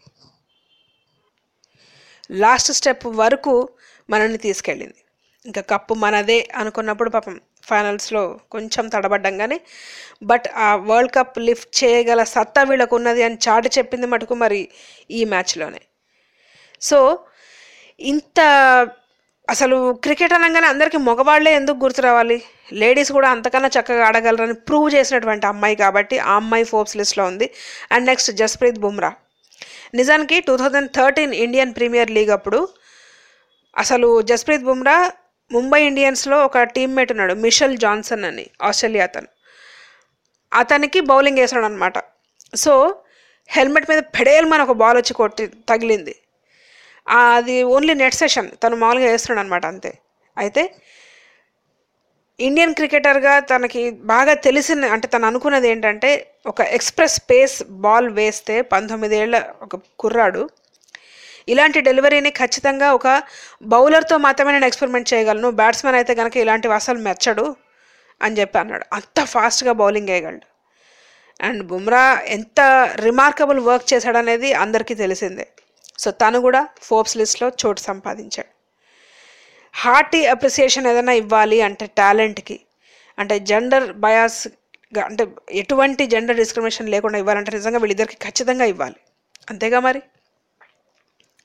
లాస్ట్ స్టెప్ వరకు మనల్ని తీసుకెళ్ళింది ఇంకా కప్పు మనదే అనుకున్నప్పుడు పాపం ఫైనల్స్లో కొంచెం తడబడ్డం కానీ బట్ ఆ వరల్డ్ కప్ లిఫ్ట్ చేయగల సత్తా వీళ్ళకు ఉన్నది అని చాటి చెప్పింది మటుకు మరి ఈ మ్యాచ్లోనే సో ఇంత అసలు క్రికెట్ అనగానే అందరికీ మగవాళ్లే ఎందుకు గుర్తు రావాలి లేడీస్ కూడా అంతకన్నా చక్కగా ఆడగలరని ప్రూవ్ చేసినటువంటి అమ్మాయి కాబట్టి ఆ అమ్మాయి ఫోర్బ్స్ లిస్ట్లో ఉంది అండ్ నెక్స్ట్ జస్ప్రీత్ బుమ్రా నిజానికి two thousand thirteen Indian Premier League అప్పుడు అసలు జస్ప్రీత్ బుమ్రా ముంబై ఇండియన్స్లో ఒక టీమ్మేట్ ఉన్నాడు మిషెల్ జాన్సన్ అని ఆస్ట్రేలియా అతను అతనికి బౌలింగ్ వేసాడు అనమాట సో హెల్మెట్ మీద పెడేయమని ఒక బాల్ వచ్చి కొట్టి తగిలింది ఆ, అది ఓన్లీ నెట్ సెషన్ తను మామూలుగా వేస్తున్నాడు అనమాట అంతే అయితే ఇండియన్ క్రికెటర్గా తనకి బాగా తెలిసిన అంటే తను అనుకున్నది ఏంటంటే ఒక ఎక్స్ప్రెస్ స్పేస్ బాల్ వేస్తే పంతొమ్మిదేళ్ల ఒక కుర్రాడు ఇలాంటి డెలివరీని ఖచ్చితంగా ఒక బౌలర్తో మాత్రమే నేను ఎక్స్పెరిమెంట్ చేయగలను బ్యాట్స్మెన్ అయితే కనుక ఇలాంటివి అసలు మెచ్చడు అని చెప్పి అన్నాడు అంత ఫాస్ట్గా బౌలింగ్ వేయగలడు అండ్ బుమ్రా ఎంత రిమార్కబుల్ వర్క్ చేశాడనేది అందరికీ తెలిసిందే సో తను కూడా ఫోర్బ్స్ లిస్ట్లో చోటు సంపాదించాడు హార్టీ అప్రిసియేషన్ ఏదైనా ఇవ్వాలి అంటే టాలెంట్కి అంటే జెండర్ బయాస్గా అంటే ఎటువంటి జెండర్ డిస్క్రిమినేషన్ లేకుండా ఇవ్వాలంటే నిజంగా వీళ్ళిద్దరికి ఖచ్చితంగా ఇవ్వాలి అంతేగా మరి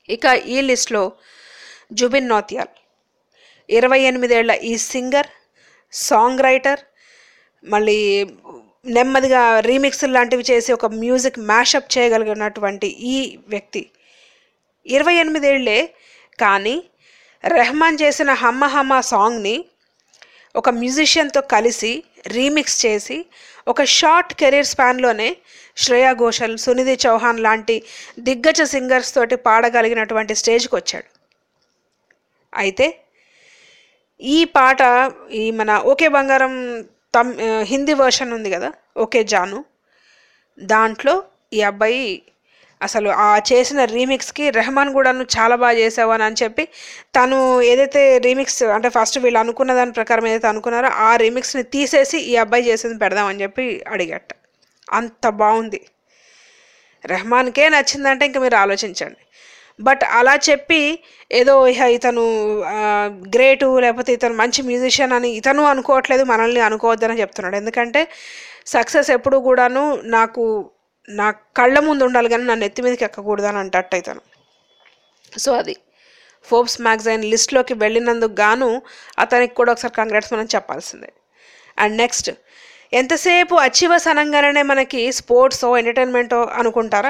ఇక ఈ లిస్ట్లో జుబిన్ నోతియాల్ ఇరవై ఎనిమిదేళ్ల ఈ సింగర్ సాంగ్ రైటర్ మళ్ళీ నెమ్మదిగా రీమిక్స్ లాంటివి చేసి ఒక మ్యూజిక్ మ్యాషప్ చేయగలిగినటువంటి ఈ వ్యక్తి ఇరవై ఎనిమిదేళ్లే కానీ రెహమాన్ చేసిన హమ్మ హమ్మ సాంగ్ని ఒక మ్యూజిషియన్తో కలిసి రీమిక్స్ చేసి ఒక షార్ట్ కెరీర్ స్పాన్లోనే శ్రేయా ఘోషల్ సునిధి చౌహాన్ లాంటి దిగ్గజ సింగర్స్ తోటి పాడగలిగినటువంటి స్టేజ్కి వచ్చాడు అయితే ఈ పాట ఈ మన ఓకే బంగారం తమ్ ఆ, హిందీ వర్షన్ ఉంది కదా ఓకే జాను దాంట్లో ఈ అబ్బాయి అసలు ఆ చేసిన రీమిక్స్కి రెహమాన్ కూడాను చాలా బాగా చేసావు అని అని చెప్పి తను ఏదైతే రీమిక్స్ అంటే ఫస్ట్ వీళ్ళు అనుకున్న దాని ప్రకారం ఏదైతే అనుకున్నారో ఆ రీమిక్స్ని తీసేసి ఈ అబ్బాయి చేసింది పెడదామని చెప్పి అడిగట అంత బాగుంది రెహమాన్కే నచ్చిందంటే ఇంకా మీరు ఆలోచించండి బట్ అలా చెప్పి ఏదో ఇహ ఇతను గ్రేటు లేకపోతే ఇతను మంచి మ్యూజిషియన్ అని ఇతను అనుకోవట్లేదు మనల్ని అనుకోవద్దని చెప్తున్నాడు ఎందుకంటే సక్సెస్ ఎప్పుడు కూడాను నాకు నా కళ్ళ ముందు ఉండాలి కానీ నన్ను ఎత్తి మీదకి ఎక్కకూడదు అని అంటట్టు ఇతను సో అది ఫోర్బ్స్ మ్యాగజైన్ లిస్ట్లోకి వెళ్ళినందుకు గాను అతనికి కూడా ఒకసారి కంగ్రాట్స్ మనం చెప్పాల్సిందే అండ్ నెక్స్ట్ ఎంతసేపు అచీవర్స్ అనగానే మనకి స్పోర్ట్స్ ఎంటర్టైన్మెంటో అనుకుంటారా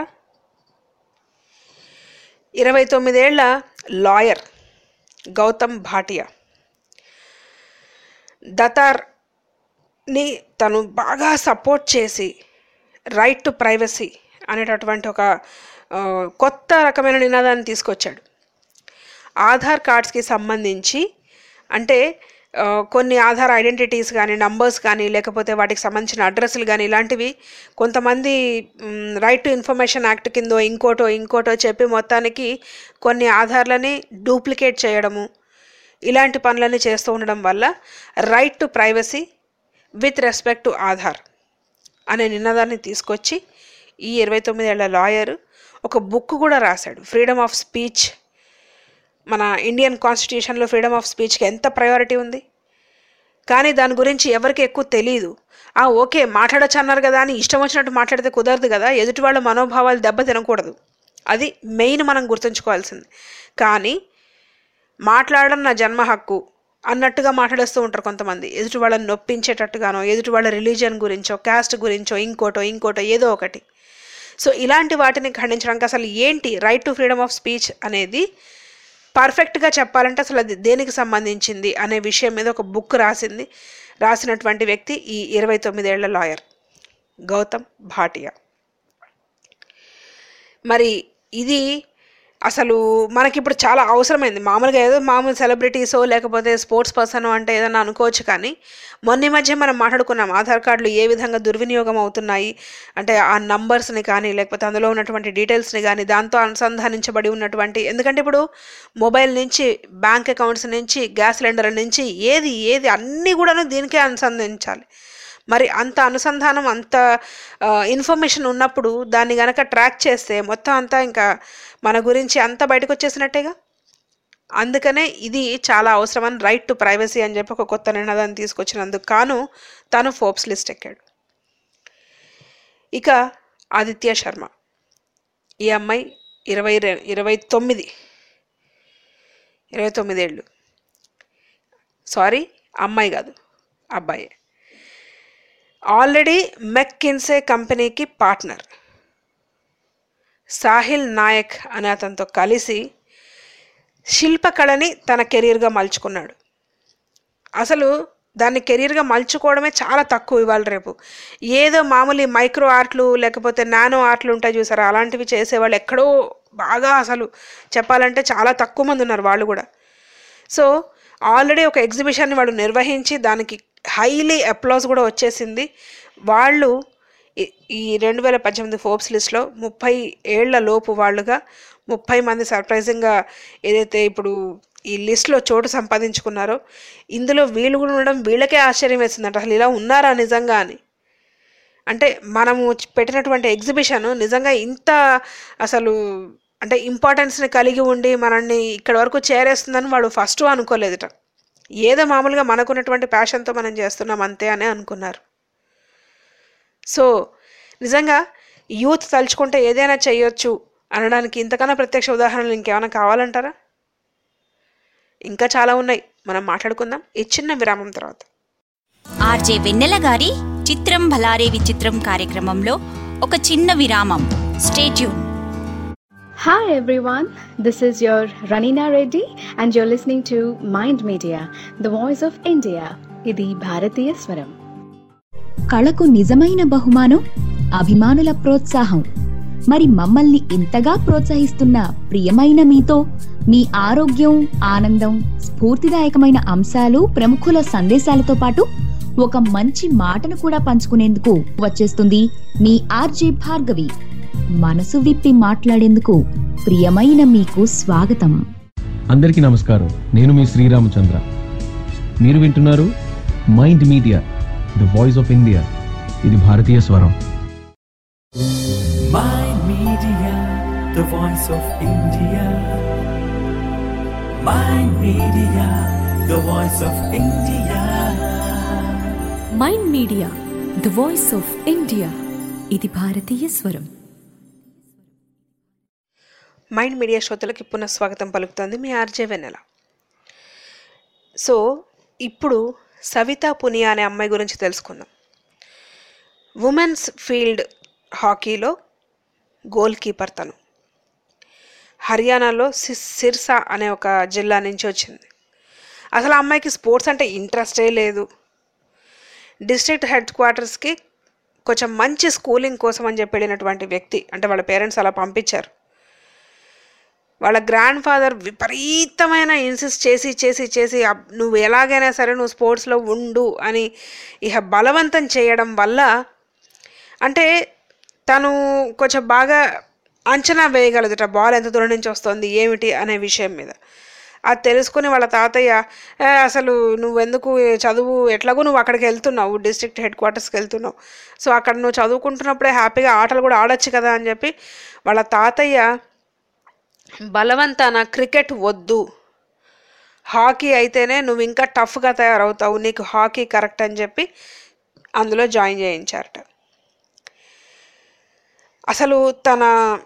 ఇరవై తొమ్మిదేళ్ల లాయర్ గౌతమ్ భాటియా దతార్ని తను బాగా సపోర్ట్ చేసి రైట్ టు ప్రైవసీ అనేటటువంటి ఒక ఆ, కొత్త రకమైన నినాదాన్ని తీసుకొచ్చాడు ఆధార్ కార్డ్స్కి సంబంధించి అంటే ఆ, కొన్ని ఆధార్ ఐడెంటిటీస్ కానీ నంబర్స్ కానీ లేకపోతే వాటికి సంబంధించిన అడ్రస్లు కానీ ఇలాంటివి కొంతమంది రైట్ టు ఇన్ఫర్మేషన్ యాక్ట్ కిందో ఇంకోటో ఇంకోటో చెప్పి మొత్తానికి కొన్ని ఆధార్లని డూప్లికేట్ చేయడము ఇలాంటి పనులన్నీ చేస్తూ ఉండడం వల్ల right to privacy with respect to Aadhaar అనే నినాదాన్ని తీసుకొచ్చి ఈ ఇరవై తొమ్మిదేళ్ల లాయర్ ఒక బుక్ కూడా రాశాడు ఫ్రీడమ్ ఆఫ్ స్పీచ్ మన ఇండియన్ కాన్స్టిట్యూషన్లో ఫ్రీడమ్ ఆఫ్ స్పీచ్కి ఎంత ప్రయారిటీ ఉంది కానీ దాని గురించి ఎవరికి ఎక్కువ తెలియదు ఆ ఓకే మాట్లాడచ్చు అన్నారు కదా అని ఇష్టం వచ్చినట్టు మాట్లాడితే కుదరదు కదా ఎదుటి వాళ్ళ మనోభావాలు దెబ్బ తినకూడదు అది మెయిన్ మనం గుర్తుంచుకోవాల్సింది కానీ మాట్లాడడం నా జన్మ హక్కు అన్నట్టుగా మాట్లాడేస్తూ ఉంటారు కొంతమంది ఎదుటి వాళ్ళని నొప్పించేటట్టుగానో ఎదుటి వాళ్ళ రిలీజియన్ గురించో క్యాస్ట్ గురించో ఇంకోటో ఇంకోటో ఏదో ఒకటి సో ఇలాంటి వాటిని ఖండించడానికి అసలు ఏంటి right to freedom of speech అనేది పర్ఫెక్ట్గా చెప్పాలంటే అసలు అది దేనికి సంబంధించింది అనే విషయం మీద ఒక బుక్ రాసింది రాసినటువంటి వ్యక్తి ఈ ఇరవై తొమ్మిదేళ్ల లాయర్ గౌతమ్ భాటియా మరి ఇది అసలు మనకి ఇప్పుడు చాలా అవసరమైంది మామూలుగా ఏదో మామూలు సెలబ్రిటీసో లేకపోతే స్పోర్ట్స్ పర్సన్ అంటే ఏదైనా అనుకోవచ్చు కానీ మొన్న ఈ మధ్య మనం మాట్లాడుకున్నాం ఆధార్ కార్డులు ఏ విధంగా దుర్వినియోగం అవుతున్నాయి అంటే ఆ నంబర్స్ని కానీ లేకపోతే అందులో ఉన్నటువంటి డీటెయిల్స్ని కానీ దాంతో అనుసంధానించబడి ఉన్నటువంటి ఎందుకంటే ఇప్పుడు మొబైల్ నుంచి బ్యాంక్ అకౌంట్స్ నుంచి గ్యాస్ సిలిండర్ నుంచి ఏది ఏది అన్నీ కూడాను దీనికే అనుసంధానించాలి మరి అంత అనుసంధానం అంత ఇన్ఫర్మేషన్ ఉన్నప్పుడు దాన్ని గనక ట్రాక్ చేస్తే మొత్తం అంతా ఇంకా మన గురించి అంతా బయటకు వచ్చేసినట్టేగా అందుకనే ఇది చాలా అవసరమని రైట్ టు ప్రైవసీ అని చెప్పి ఒక కొత్త నినాదాన్ని తీసుకొచ్చినందుకు కాను తాను ఫోర్బ్స్ లిస్ట్ ఎక్కాడు ఇక ఆదిత్య శర్మ ఈ అమ్మాయి ఇరవై రె- ఇరవై తొమ్మిది ఇరవై తొమ్మిదేళ్ళు సారీ అమ్మాయి కాదు అబ్బాయి ఆల్రెడీ మెక్కిన్సే కంపెనీకి పార్ట్నర్ సాహిల్ నాయక్ అనే అతనితో కలిసి శిల్పకళని తన కెరీర్గా మలుచుకున్నాడు అసలు దాన్ని కెరీర్గా మలుచుకోవడమే చాలా తక్కువ ఇవాళ రేపు ఏదో మామూలు ఈ మైక్రో ఆర్ట్లు లేకపోతే నానో ఆర్ట్లు ఉంటాయి చూసారా అలాంటివి చేసేవాళ్ళు ఎక్కడో బాగా అసలు చెప్పాలంటే చాలా తక్కువ మంది ఉన్నారు వాళ్ళు కూడా సో ఆల్రెడీ ఒక ఎగ్జిబిషన్ని వాళ్ళు నిర్వహించి దానికి హైలీ అప్లాస్ కూడా వచ్చేసింది వాళ్ళు ఈ- ఈ రెండు వేల పద్దెనిమిది ఫోర్బ్స్ లిస్ట్లో ముప్పై ఏళ్ల లోపు వాళ్ళుగా ముప్పై మంది సర్ప్రైజింగ్గా ఏదైతే ఇప్పుడు ఈ లిస్ట్లో చోటు సంపాదించుకున్నారో ఇందులో వీళ్ళు కూడా ఉండడం వీళ్ళకే ఆశ్చర్యం వేసిందంట అసలు ఇలా ఉన్నారా నిజంగా అని అంటే మనము చ- పెట్టినటువంటి ఎగ్జిబిషన్ నిజంగా ఇంత అసలు అంటే ఇంపార్టెన్స్ని కలిగి ఉండి మనల్ని ఇక్కడ వరకు చేరేస్తుందని వాడు ఫస్ట్ అనుకోలేదుట ఏదో మామూలుగా మనకున్నటువంటి ప్యాషన్తో మనం చేస్తున్నాం అంతే అని అనుకున్నారు సో నిజంగా యూత్ తలుచుకుంటే ఏదైనా చేయొచ్చు అనడానికి ఇంతకన్నా ప్రత్యక్ష ఉదాహరణలు ఇంకేమైనా కావాలంటారా ఇంకా చాలా ఉన్నాయి మనం మాట్లాడుకుందాం ఈ చిన్న విరామం తర్వాత ఆర్జే వెన్నెల గారి చిత్రం భలారే విచిత్రం కార్యక్రమంలో ఒక చిన్న విరామం stay tuned Hi everyone, this is your Ranina Reddy and you're listening to Mind Media, the voice of India. ఇది భారతీయ స్వరం కళకు నిజమైన బహుమానం అభిమానుల ప్రోత్సాహం మరి మమ్మల్ని ఇంతగా ప్రోత్సహిస్తున్న ప్రియమైన మీతో మీ ఆరోగ్యం ఆనందం స్ఫూర్తిదాయకమైన అంశాలు ప్రముఖుల సందేశాలతో పాటు ఒక మంచి మాటను కూడా పంచుకునేందుకు వచ్చేస్తుంది మీ ఆర్జే భార్గవి మనసు విప్పి మాట్లాడేందుకు ప్రియమైన మీకు స్వాగతం అందరికీ నమస్కారం నేను మీ శ్రీరామచంద్ర మీరు వింటున్నారు Mind Media the voice of India ఇది భారతీయ స్వరం Mind Media, the voice of India. Mind Media, the voice of India. Mind Media the voice of India ఇది భారతీయ స్వరం మైండ్ మీడియా శ్రోతలకి పునః స్వాగతం పలుకుతోంది మీ ఆర్జే వెన్నెల సో ఇప్పుడు సవితా పునియా అనే అమ్మాయి గురించి తెలుసుకుందాం ఉమెన్స్ ఫీల్డ్ హాకీలో గోల్ కీపర్ తను హర్యానాలో సిస్ సిర్సా అనే ఒక జిల్లా నుంచి వచ్చింది అసలు ఆ అమ్మాయికి స్పోర్ట్స్ అంటే ఇంట్రెస్టే లేదు డిస్ట్రిక్ట్ హెడ్ క్వార్టర్స్కి కొంచెం మంచి స్కూలింగ్ కోసం అని చెప్పి వెళ్ళినటువంటి వ్యక్తి అంటే వాళ్ళ పేరెంట్స్ అలా పంపించారు వాళ్ళ గ్రాండ్ ఫాదర్ విపరీతమైన ఇన్సిస్ట్ చేసి చేసి చేసి "అబ్- నువ్వు ఎలాగైనా సరే నువ్వు స్పోర్ట్స్లో ఉండు అని ఇక బలవంతం చేయడం వల్ల అంటే తను కొంచెం బాగా అంచనా వేయగలదుట బాల్ ఎంత దూరం నుంచి వస్తుంది ఏమిటి అనే విషయం మీద అది తెలుసుకుని వాళ్ళ తాతయ్య "ఏ, అసలు నువ్వెందుకు చదువు ఎట్లాగో నువ్వు అక్కడికి వెళ్తున్నావు డిస్ట్రిక్ట్ హెడ్ క్వార్టర్స్కి వెళ్తున్నావు సో అక్కడ నువ్వు చదువుకుంటున్నప్పుడే హ్యాపీగా ఆటలు కూడా ఆడొచ్చు కదా అని చెప్పి వాళ్ళ తాతయ్య బలవంతాన క్రికెట్ వద్దు హాకీ అయితేనే నువ్వు ఇంకా టఫ్గా తయారవుతావు నీకు హాకీ కరెక్ట్ అని చెప్పి అందులో జాయిన్ చేయించారట అసలు తన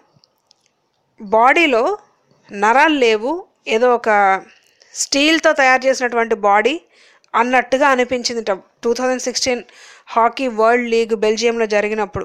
బాడీలో నరాలు లేవు ఏదో ఒక స్టీల్తో తయారు చేసినటువంటి బాడీ అన్నట్టుగా అనిపించింది two thousand sixteen hockey world league బెల్జియంలో జరిగినప్పుడు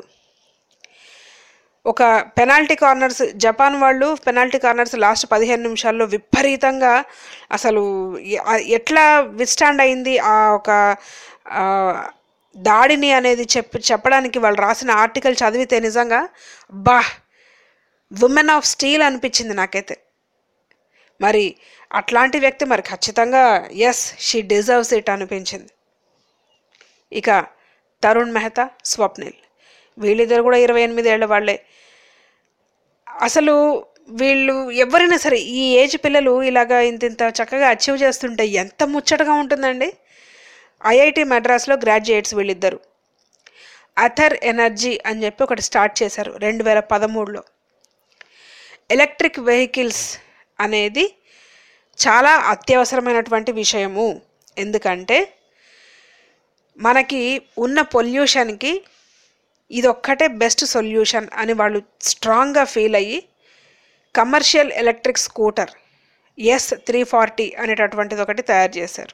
ఒక పెనాల్టీ కార్నర్స్ జపాన్ వాళ్ళు పెనాల్టీ కార్నర్స్ లాస్ట్ పదిహేను నిమిషాల్లో విపరీతంగా అసలు ఎ- ఆ ఎట్లా విస్టాండ్ అయింది ఆ ఒక ఆ, దాడిని అనేది చెప్పి చెప్పడానికి వాళ్ళు రాసిన ఆర్టికల్ చదివితే నిజంగా బా ఉమెన్ ఆఫ్ స్టీల్ అనిపించింది నాకైతే మరి అట్లాంటి వ్యక్తి మరి ఖచ్చితంగా ఎస్ షీ డిజర్వ్స్ ఇట్ అనిపించింది ఇక తరుణ్ మెహతా స్వప్నిల్ వీళ్ళిద్దరు కూడా ఇరవై ఎనిమిది ఏళ్ళ వాళ్ళే అసలు వీళ్ళు ఎవరైనా సరే ఈ ఏజ్ పిల్లలు ఇలాగా ఇంత ఇంత చక్కగా అచీవ్ చేస్తుంటే ఎంత ముచ్చటగా ఉంటుందండి ఐఐటి మద్రాస్లో గ్రాడ్యుయేట్స్ వీళ్ళిద్దరు అథర్ ఎనర్జీ అని చెప్పి ఒకటి స్టార్ట్ చేశారు రెండు వేల పదమూడులో ఎలక్ట్రిక్ వెహికల్స్ అనేది చాలా అత్యవసరమైనటువంటి విషయము ఎందుకంటే మనకి ఉన్న పొల్యూషన్కి ఇది ఒక్కటే బెస్ట్ సొల్యూషన్ అని వాళ్ళు స్ట్రాంగ్గా ఫీల్ అయ్యి commercial electric scooter S three forty అనేటటువంటిది ఒకటి తయారు చేశారు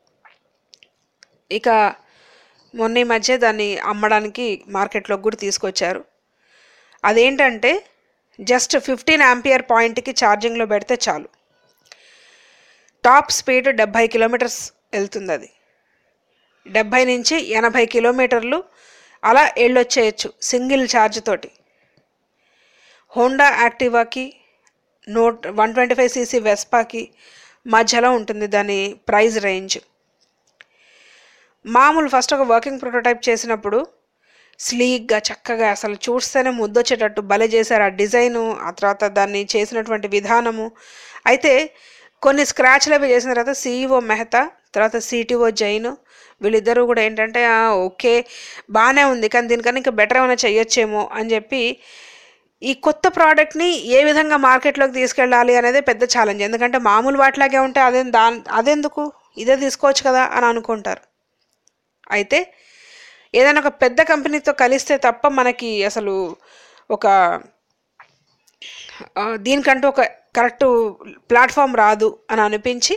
ఇక మొన్న ఈ మధ్య దాన్ని అమ్మడానికి మార్కెట్లోకి కూడా తీసుకొచ్చారు అదేంటంటే జస్ట్ ఫిఫ్టీన్ యాంపియర్ పాయింట్కి ఛార్జింగ్లో పెడితే చాలు టాప్ స్పీడ్ డెబ్భై కిలోమీటర్స్ వెళ్తుంది అది డెబ్భై నుంచి ఎనభై కిలోమీటర్లు అలా వెళ్ళొచ్చేయచ్చు సింగిల్ ఛార్జ్ తోటి హోండా యాక్టివాకి note one twenty five CC వెస్పాకి మధ్యలో ఉంటుంది దాని ప్రైస్ రేంజ్ మామూలు ఫస్ట్ ఒక వర్కింగ్ ప్రోటోటైప్ చేసినప్పుడు స్లీక్గా చక్కగా అసలు చూస్తేనే ముద్దొచ్చేటట్టు భలే చేశారు ఆ డిజైను ఆ తర్వాత దాన్ని చేసినటువంటి విధానము అయితే కొన్ని స్క్రాచ్లు అవి చేసిన తర్వాత సిఇఓ మెహతా తర్వాత సిటిఓ జైన్ వీళ్ళిద్దరూ కూడా ఏంటంటే "ఆ, ఓకే బాగానే ఉంది కానీ దీనికన్నా ఇంకా బెటర్ ఏమైనా చేయొచ్చేమో అని చెప్పి ఈ కొత్త ప్రోడక్ట్ని ఏ విధంగా మార్కెట్లోకి తీసుకెళ్ళాలి అనేది పెద్ద ఛాలెంజ్ ఎందుకంటే మామూలు వాటిలాగే ఉంటే అదే దా అదెందుకు ఇదే తీసుకోవచ్చు కదా అని అనుకుంటారు అయితే ఏదైనా ఒక పెద్ద కంపెనీతో కలిస్తే తప్ప మనకి అసలు ఒక ఆ, దీనికంటూ ఒక కరెక్ట్ ప్లాట్ఫామ్ రాదు అని అనిపించి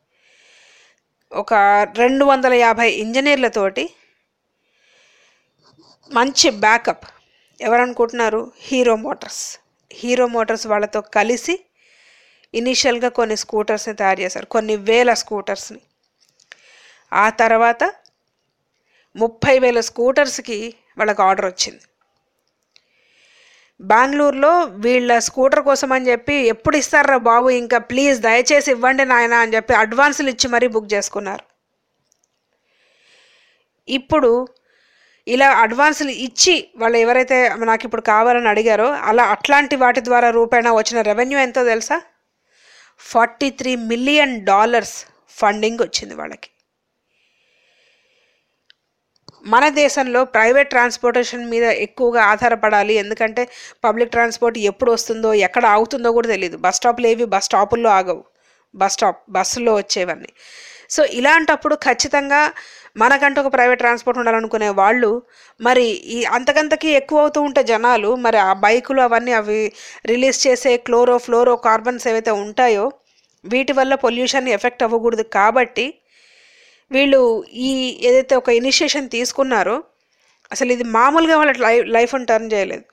ఒక రెండు వందల యాభై ఇంజనీర్లతోటి మంచి బ్యాకప్ ఎవరనుకుంటున్నారు హీరో మోటార్స్ హీరో మోటార్స్ వాళ్ళతో కలిసి ఇనీషియల్గా కొన్ని స్కూటర్స్ని తయారు చేశారు కొన్ని వేల స్కూటర్స్ని ఆ తర్వాత ముప్పై వేల స్కూటర్స్కి వాళ్ళకి ఆర్డర్ వచ్చింది బెంగళూరులో వీళ్ళ స్కూటర్ కోసం అని చెప్పి ఎప్పుడు ఇస్తారా బాబు ఇంకా ప్లీజ్ దయచేసి ఇవ్వండి నాయన అని చెప్పి అడ్వాన్సులు ఇచ్చి మరీ బుక్ చేసుకున్నారు ఇప్పుడు ఇలా అడ్వాన్సులు ఇచ్చి వాళ్ళు ఎవరైతే నాకు ఇప్పుడు కావాలని అడిగారో అలా అట్లాంటి వాటి ద్వారా రూపాయన వచ్చిన రెవెన్యూ ఎంతో తెలుసా forty three million dollars funding వచ్చింది వాళ్ళకి మన దేశంలో ప్రైవేట్ ట్రాన్స్పోర్టేషన్ మీద ఎక్కువగా ఆధారపడాలి ఎందుకంటే పబ్లిక్ ట్రాన్స్పోర్ట్ ఎప్పుడు వస్తుందో ఎక్కడ ఆగుతుందో కూడా తెలియదు బస్ స్టాప్లు ఏవి బస్ స్టాపుల్లో ఆగవు బస్ స్టాప్ బస్సుల్లో వచ్చేవన్నీ సో ఇలాంటప్పుడు ఖచ్చితంగా మనకంటూ ఒక ప్రైవేట్ ట్రాన్స్పోర్ట్ ఉండాలనుకునే వాళ్ళు మరి ఈ అంతకంతకి ఎక్కువ అవుతూ ఉంటే జనాలు మరి ఆ బైకులు అవన్నీ అవి రిలీజ్ చేసే క్లోరో ఫ్లోరో కార్బన్స్ ఏవైతే ఉంటాయో వీటి వల్ల పొల్యూషన్ ఎఫెక్ట్ అవ్వకూడదు కాబట్టి వీళ్ళు ఈ ఏదైతే ఒక ఇనిషియేషన్ తీసుకున్నారో అసలు ఇది మామూలుగా వాళ్ళ లైఫ్ లైఫ్ని టర్న్ చేయలేదు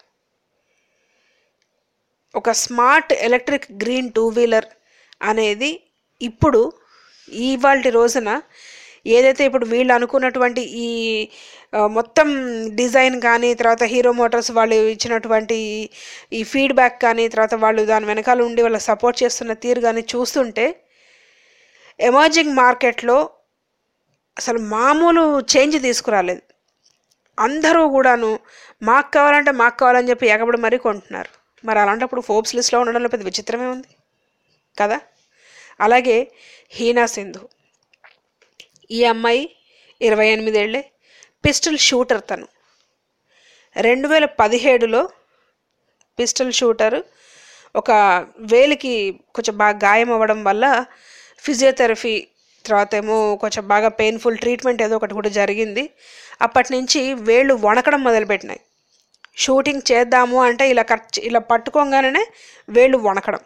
ఒక smart electric green two wheeler అనేది ఇప్పుడు ఇవాళ రోజున ఏదైతే ఇప్పుడు వీళ్ళు అనుకున్నటువంటి ఈ ఆ, మొత్తం డిజైన్ కానీ తర్వాత హీరో మోటార్స్ వాళ్ళు ఇచ్చినటువంటి ఈ ఫీడ్బ్యాక్ కానీ తర్వాత వాళ్ళు దాని వెనకాల ఉండి వాళ్ళ సపోర్ట్ చేస్తున్న తీరు కానీ చూస్తుంటే ఎమర్జింగ్ మార్కెట్లో అసలు మామూలు చేంజ్ తీసుకురాలేదు అందరూ కూడాను మాకు కావాలంటే మాకు కావాలని చెప్పి ఎగబడి మరీ కొంటున్నారు మరి అలాంటప్పుడు ఫోర్బ్స్ లిస్ట్లో ఉండడంలో పెద్ద విచిత్రమే ఉంది కదా అలాగే హీనా సింధు ఈ అమ్మాయి ఇరవై ఎనిమిదేళ్లే పిస్టల్ షూటర్ తను రెండు వేల పదిహేడులో పిస్టల్ షూటర్ ఒక వేలికి కొంచెం బాగా గాయం అవ్వడం వల్ల ఫిజియోథెరపీ తర్వాత ఏమో కొంచెం బాగా పెయిన్ఫుల్ ట్రీట్మెంట్ ఏదో ఒకటి కూడా జరిగింది అప్పటి నుంచి వేళ్ళు వణకడం మొదలుపెట్టినాయి షూటింగ్ చేద్దాము అంటే ఇలా కట్ ఇలా పట్టుకోగానే వేళ్ళు వణకడం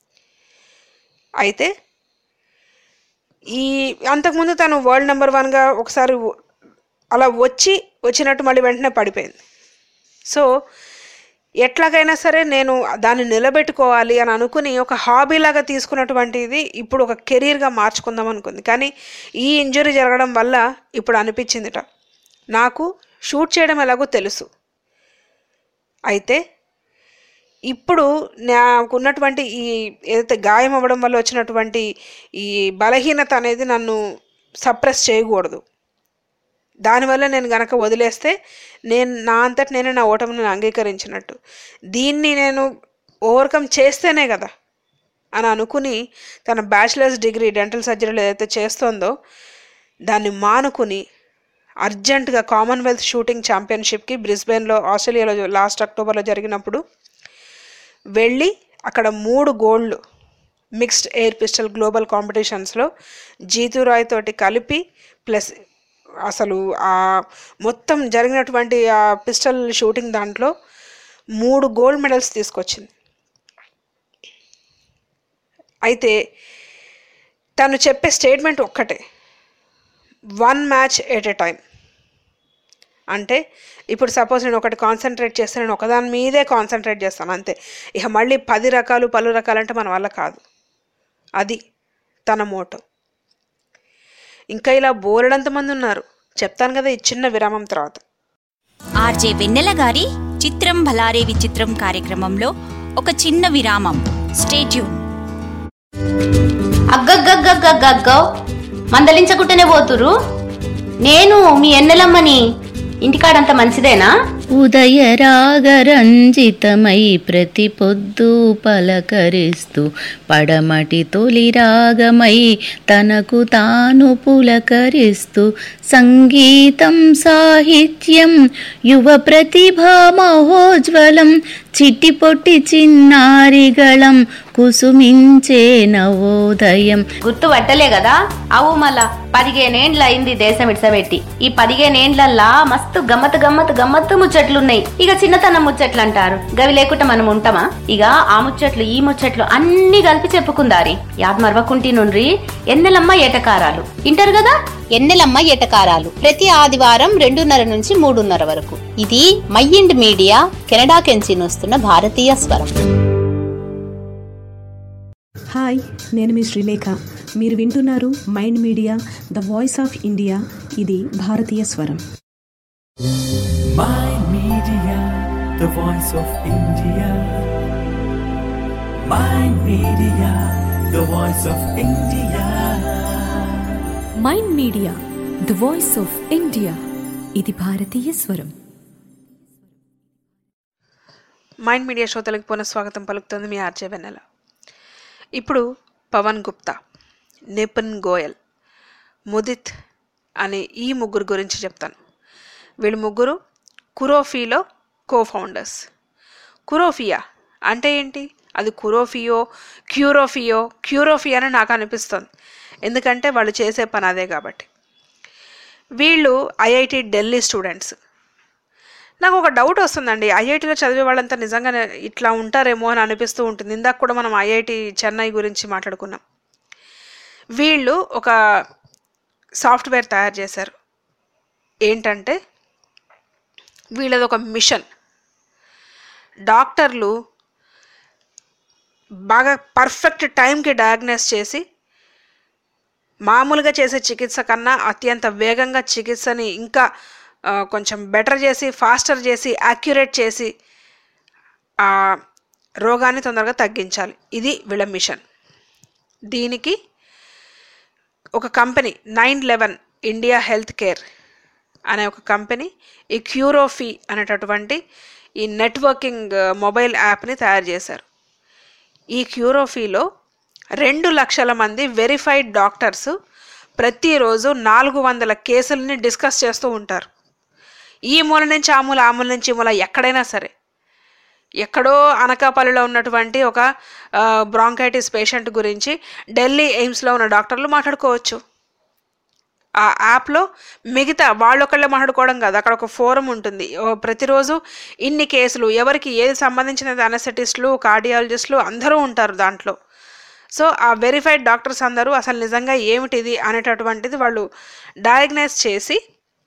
అయితే ఈ అంతకుముందు తను వరల్డ్ నెంబర్ వన్గా ఒకసారి వ- అలా వచ్చి వచ్చినట్టు మళ్ళీ వెంటనే పడిపోయింది సో ఎట్లాగైనా సరే నేను దాన్ని నిలబెట్టుకోవాలి అని అనుకుని ఒక హాబీలాగా తీసుకున్నటువంటిది ఇప్పుడు ఒక కెరీర్గా మార్చుకుందాం అనుకుంది కానీ ఈ ఇంజురీ జరగడం వల్ల ఇప్పుడు అనిపించిందిట నాకు షూట్ చేయడం ఎలాగో తెలుసు అయితే ఇప్పుడు నాకు ఉన్నటువంటి ఈ ఏదైతే గాయం అవ్వడం వల్ల వచ్చినటువంటి ఈ బలహీనత అనేది నన్ను సప్రెస్ చేయకూడదు దానివల్ల నేను గనక వదిలేస్తే నేను నా అంతటి నేనే నా ఓటమిని నేను అంగీకరించినట్టు దీన్ని నేను ఓవర్కమ్ చేస్తేనే కదా అని అనుకుని తన బ్యాచిలర్స్ డిగ్రీ డెంటల్ సర్జరీలో ఏదైతే చేస్తోందో దాన్ని మానుకుని అర్జెంటుగా కామన్వెల్త్ షూటింగ్ ఛాంపియన్షిప్కి బ్రిస్బెన్లో ఆస్ట్రేలియాలో లాస్ట్ అక్టోబర్లో జరిగినప్పుడు వెళ్ళి అక్కడ మూడు గోల్డ్లు మిక్స్డ్ ఎయిర్ పిస్టల్ గ్లోబల్ కాంపిటీషన్స్లో జీతు రాయ్ తోటి కలిపి ప్లస్ అసలు ఆ మొత్తం జరిగినటువంటి ఆ పిస్టల్ షూటింగ్ దాంట్లో మూడు గోల్డ్ మెడల్స్ తీసుకొచ్చింది అయితే తను చెప్పే స్టేట్మెంట్ ఒక్కటే one match at a time అంటే ఇప్పుడు సపోజ్ నేను ఒకటి కాన్సన్ట్రేట్ చేస్తే నేను ఒకదాని మీదే కాన్సన్ట్రేట్ చేస్తాను అంతే ఇక మళ్ళీ పది రకాలు పలు రకాలంటే మన వల్ల కాదు అది తన మోటో ఇంకా ఇలా బోలెడంత మంది ఉన్నారు చెప్తాను కదా ఈ చిన్న విరామం తర్వాత ఆర్జే వెన్నెల గారి చిత్రం భలారే విచిత్రం కార్యక్రమంలో ఒక చిన్న విరామం స్టేట్యూన్ అగ్గగ్గగ్గగ్గగ్గో మందలించకుంటేనే పోతురు నేను మీ ఎన్నెలమ్మని ఇంటికాడంత మంచిదేనా ఉదయ రాగరంజితమై ప్రతి పొద్దు పలకరిస్తూ పడమటి తొలి రాగమై తనకు తాను పులకరిస్తూ సంగీతం సాహిత్యం యువ ప్రతిభా మహోజ్వలం చిట్టి పొట్టి చిన్నారిగళం కుసుమించే నవోదయం గుర్తు పట్టలే కదా అవు మళ్ళా పదిహేనేండ్ల అయింది దేశం ఇడ్సబెట్టి ఈ పదిహేనేండ్లల్లా మస్తు గమ్మత్ గమ్మత్ గమ్మత్తు ముచ్చట్లున్నాయి ఇక చిన్నతనం ముచ్చట్లు అంటారు గవి లేకుండా మనం ఉంటామా ఇక ఆ ముచ్చట్లు ఈ ముచ్చట్లు అన్ని కలిపి చెప్పుకుందారి యాద్ మరవకుంటి నుండ్రి ఎన్నెలమ్మ ఏటకారాలు ఇంటారు కదా ఎన్నెలమ్మ ఎటకారాలు ప్రతి ఆదివారం రెండున్నర నుంచి మూడున్నర వరకు ఇది మైండ్ మీడియా కెనడా కెంచి వస్తున్న భారతీయ స్వరం హాయ్ నేను మీ శ్రీలేఖ మీరు వింటున్నారు Mind Media the voice of India ఇది భారతీయ స్వరం Mind Media, the voice of India. Mind Media, the voice of India. Mind Media the voice of India ఇది భారతీయ స్వరం మైండ్ మీడియా శ్రోతలకు పునఃస్వాగతం పలుకుతుంది మీ ఆర్జే వెన్నెల ఇప్పుడు పవన్ గుప్తా నిపున్ గోయల్ ముదిత్ అనే ఈ ముగ్గురు గురించి చెప్తాను వీళ్ళు ముగ్గురు కురోఫీలో కో ఫౌండర్స్ కురోఫియా అంటే ఏంటి అది కురోఫియో క్యూరోఫియో క్యూరోఫియా అని నాకు అనిపిస్తుంది ఎందుకంటే వాళ్ళు చేసే పని అదే కాబట్టి వీళ్ళు ఐఐటి ఢిల్లీ స్టూడెంట్స్ నాకు ఒక డౌట్ వస్తుందండి ఐఐటీలో చదివే వాళ్ళంతా నిజంగా ఇట్లా ఉంటారేమో అని అనిపిస్తూ ఉంటుంది ఇందాక కూడా మనం ఐఐటి చెన్నై గురించి మాట్లాడుకున్నాం వీళ్ళు ఒక సాఫ్ట్వేర్ తయారు చేశారు ఏంటంటే వీళ్ళది ఒక మిషన్ డాక్టర్లు బాగా పర్ఫెక్ట్ టైంకి డయాగ్నోస్ చేసి మామూలుగా చేసే చికిత్స కన్నా అత్యంత వేగంగా చికిత్సని ఇంకా ఆ, కొంచెం బెటర్ చేసి ఫాస్టర్ చేసి యాక్యురేట్ చేసి ఆ రోగాన్ని తొందరగా తగ్గించాలి ఇది వీళ్ళ మిషన్ దీనికి ఒక company nine eleven India health care అనే ఒక కంపెనీ ఈ క్యూరోఫీ అనేటటువంటి ఈ నెట్వర్కింగ్ మొబైల్ యాప్ని తయారు చేశారు ఈ క్యూరోఫీలో రెండు లక్షల మంది వెరిఫైడ్ డాక్టర్స్ ప్రతిరోజు నాలుగు వందల కేసులని డిస్కస్ చేస్తూ ఉంటారు ఈ మూల నుంచి ఆ మూల ఆ మూల నుంచి ఈ మూల ఎక్కడైనా సరే ఎక్కడో అనకాపల్లిలో ఉన్నటువంటి ఒక బ్రాంకైటిస్ పేషెంట్ గురించి ఢిల్లీ ఎయిమ్స్లో ఉన్న డాక్టర్లు మాట్లాడుకోవచ్చు ఆ యాప్లో మిగతా వాళ్ళొకళ్ళే మాట్లాడుకోవడం కాదు అక్కడ ఒక ఫోరం ఉంటుంది ఓ ప్రతిరోజు ఇన్ని కేసులు ఎవరికి ఏది సంబంధించిన అనస్థెటిస్టులు కార్డియాలజిస్టులు అందరూ ఉంటారు దాంట్లో సో ఆ వెరిఫైడ్ డాక్టర్స్ అందరూ అసలు నిజంగా ఏమిటిది అనేటటువంటిది వాళ్ళు డయాగ్నైజ్ చేసి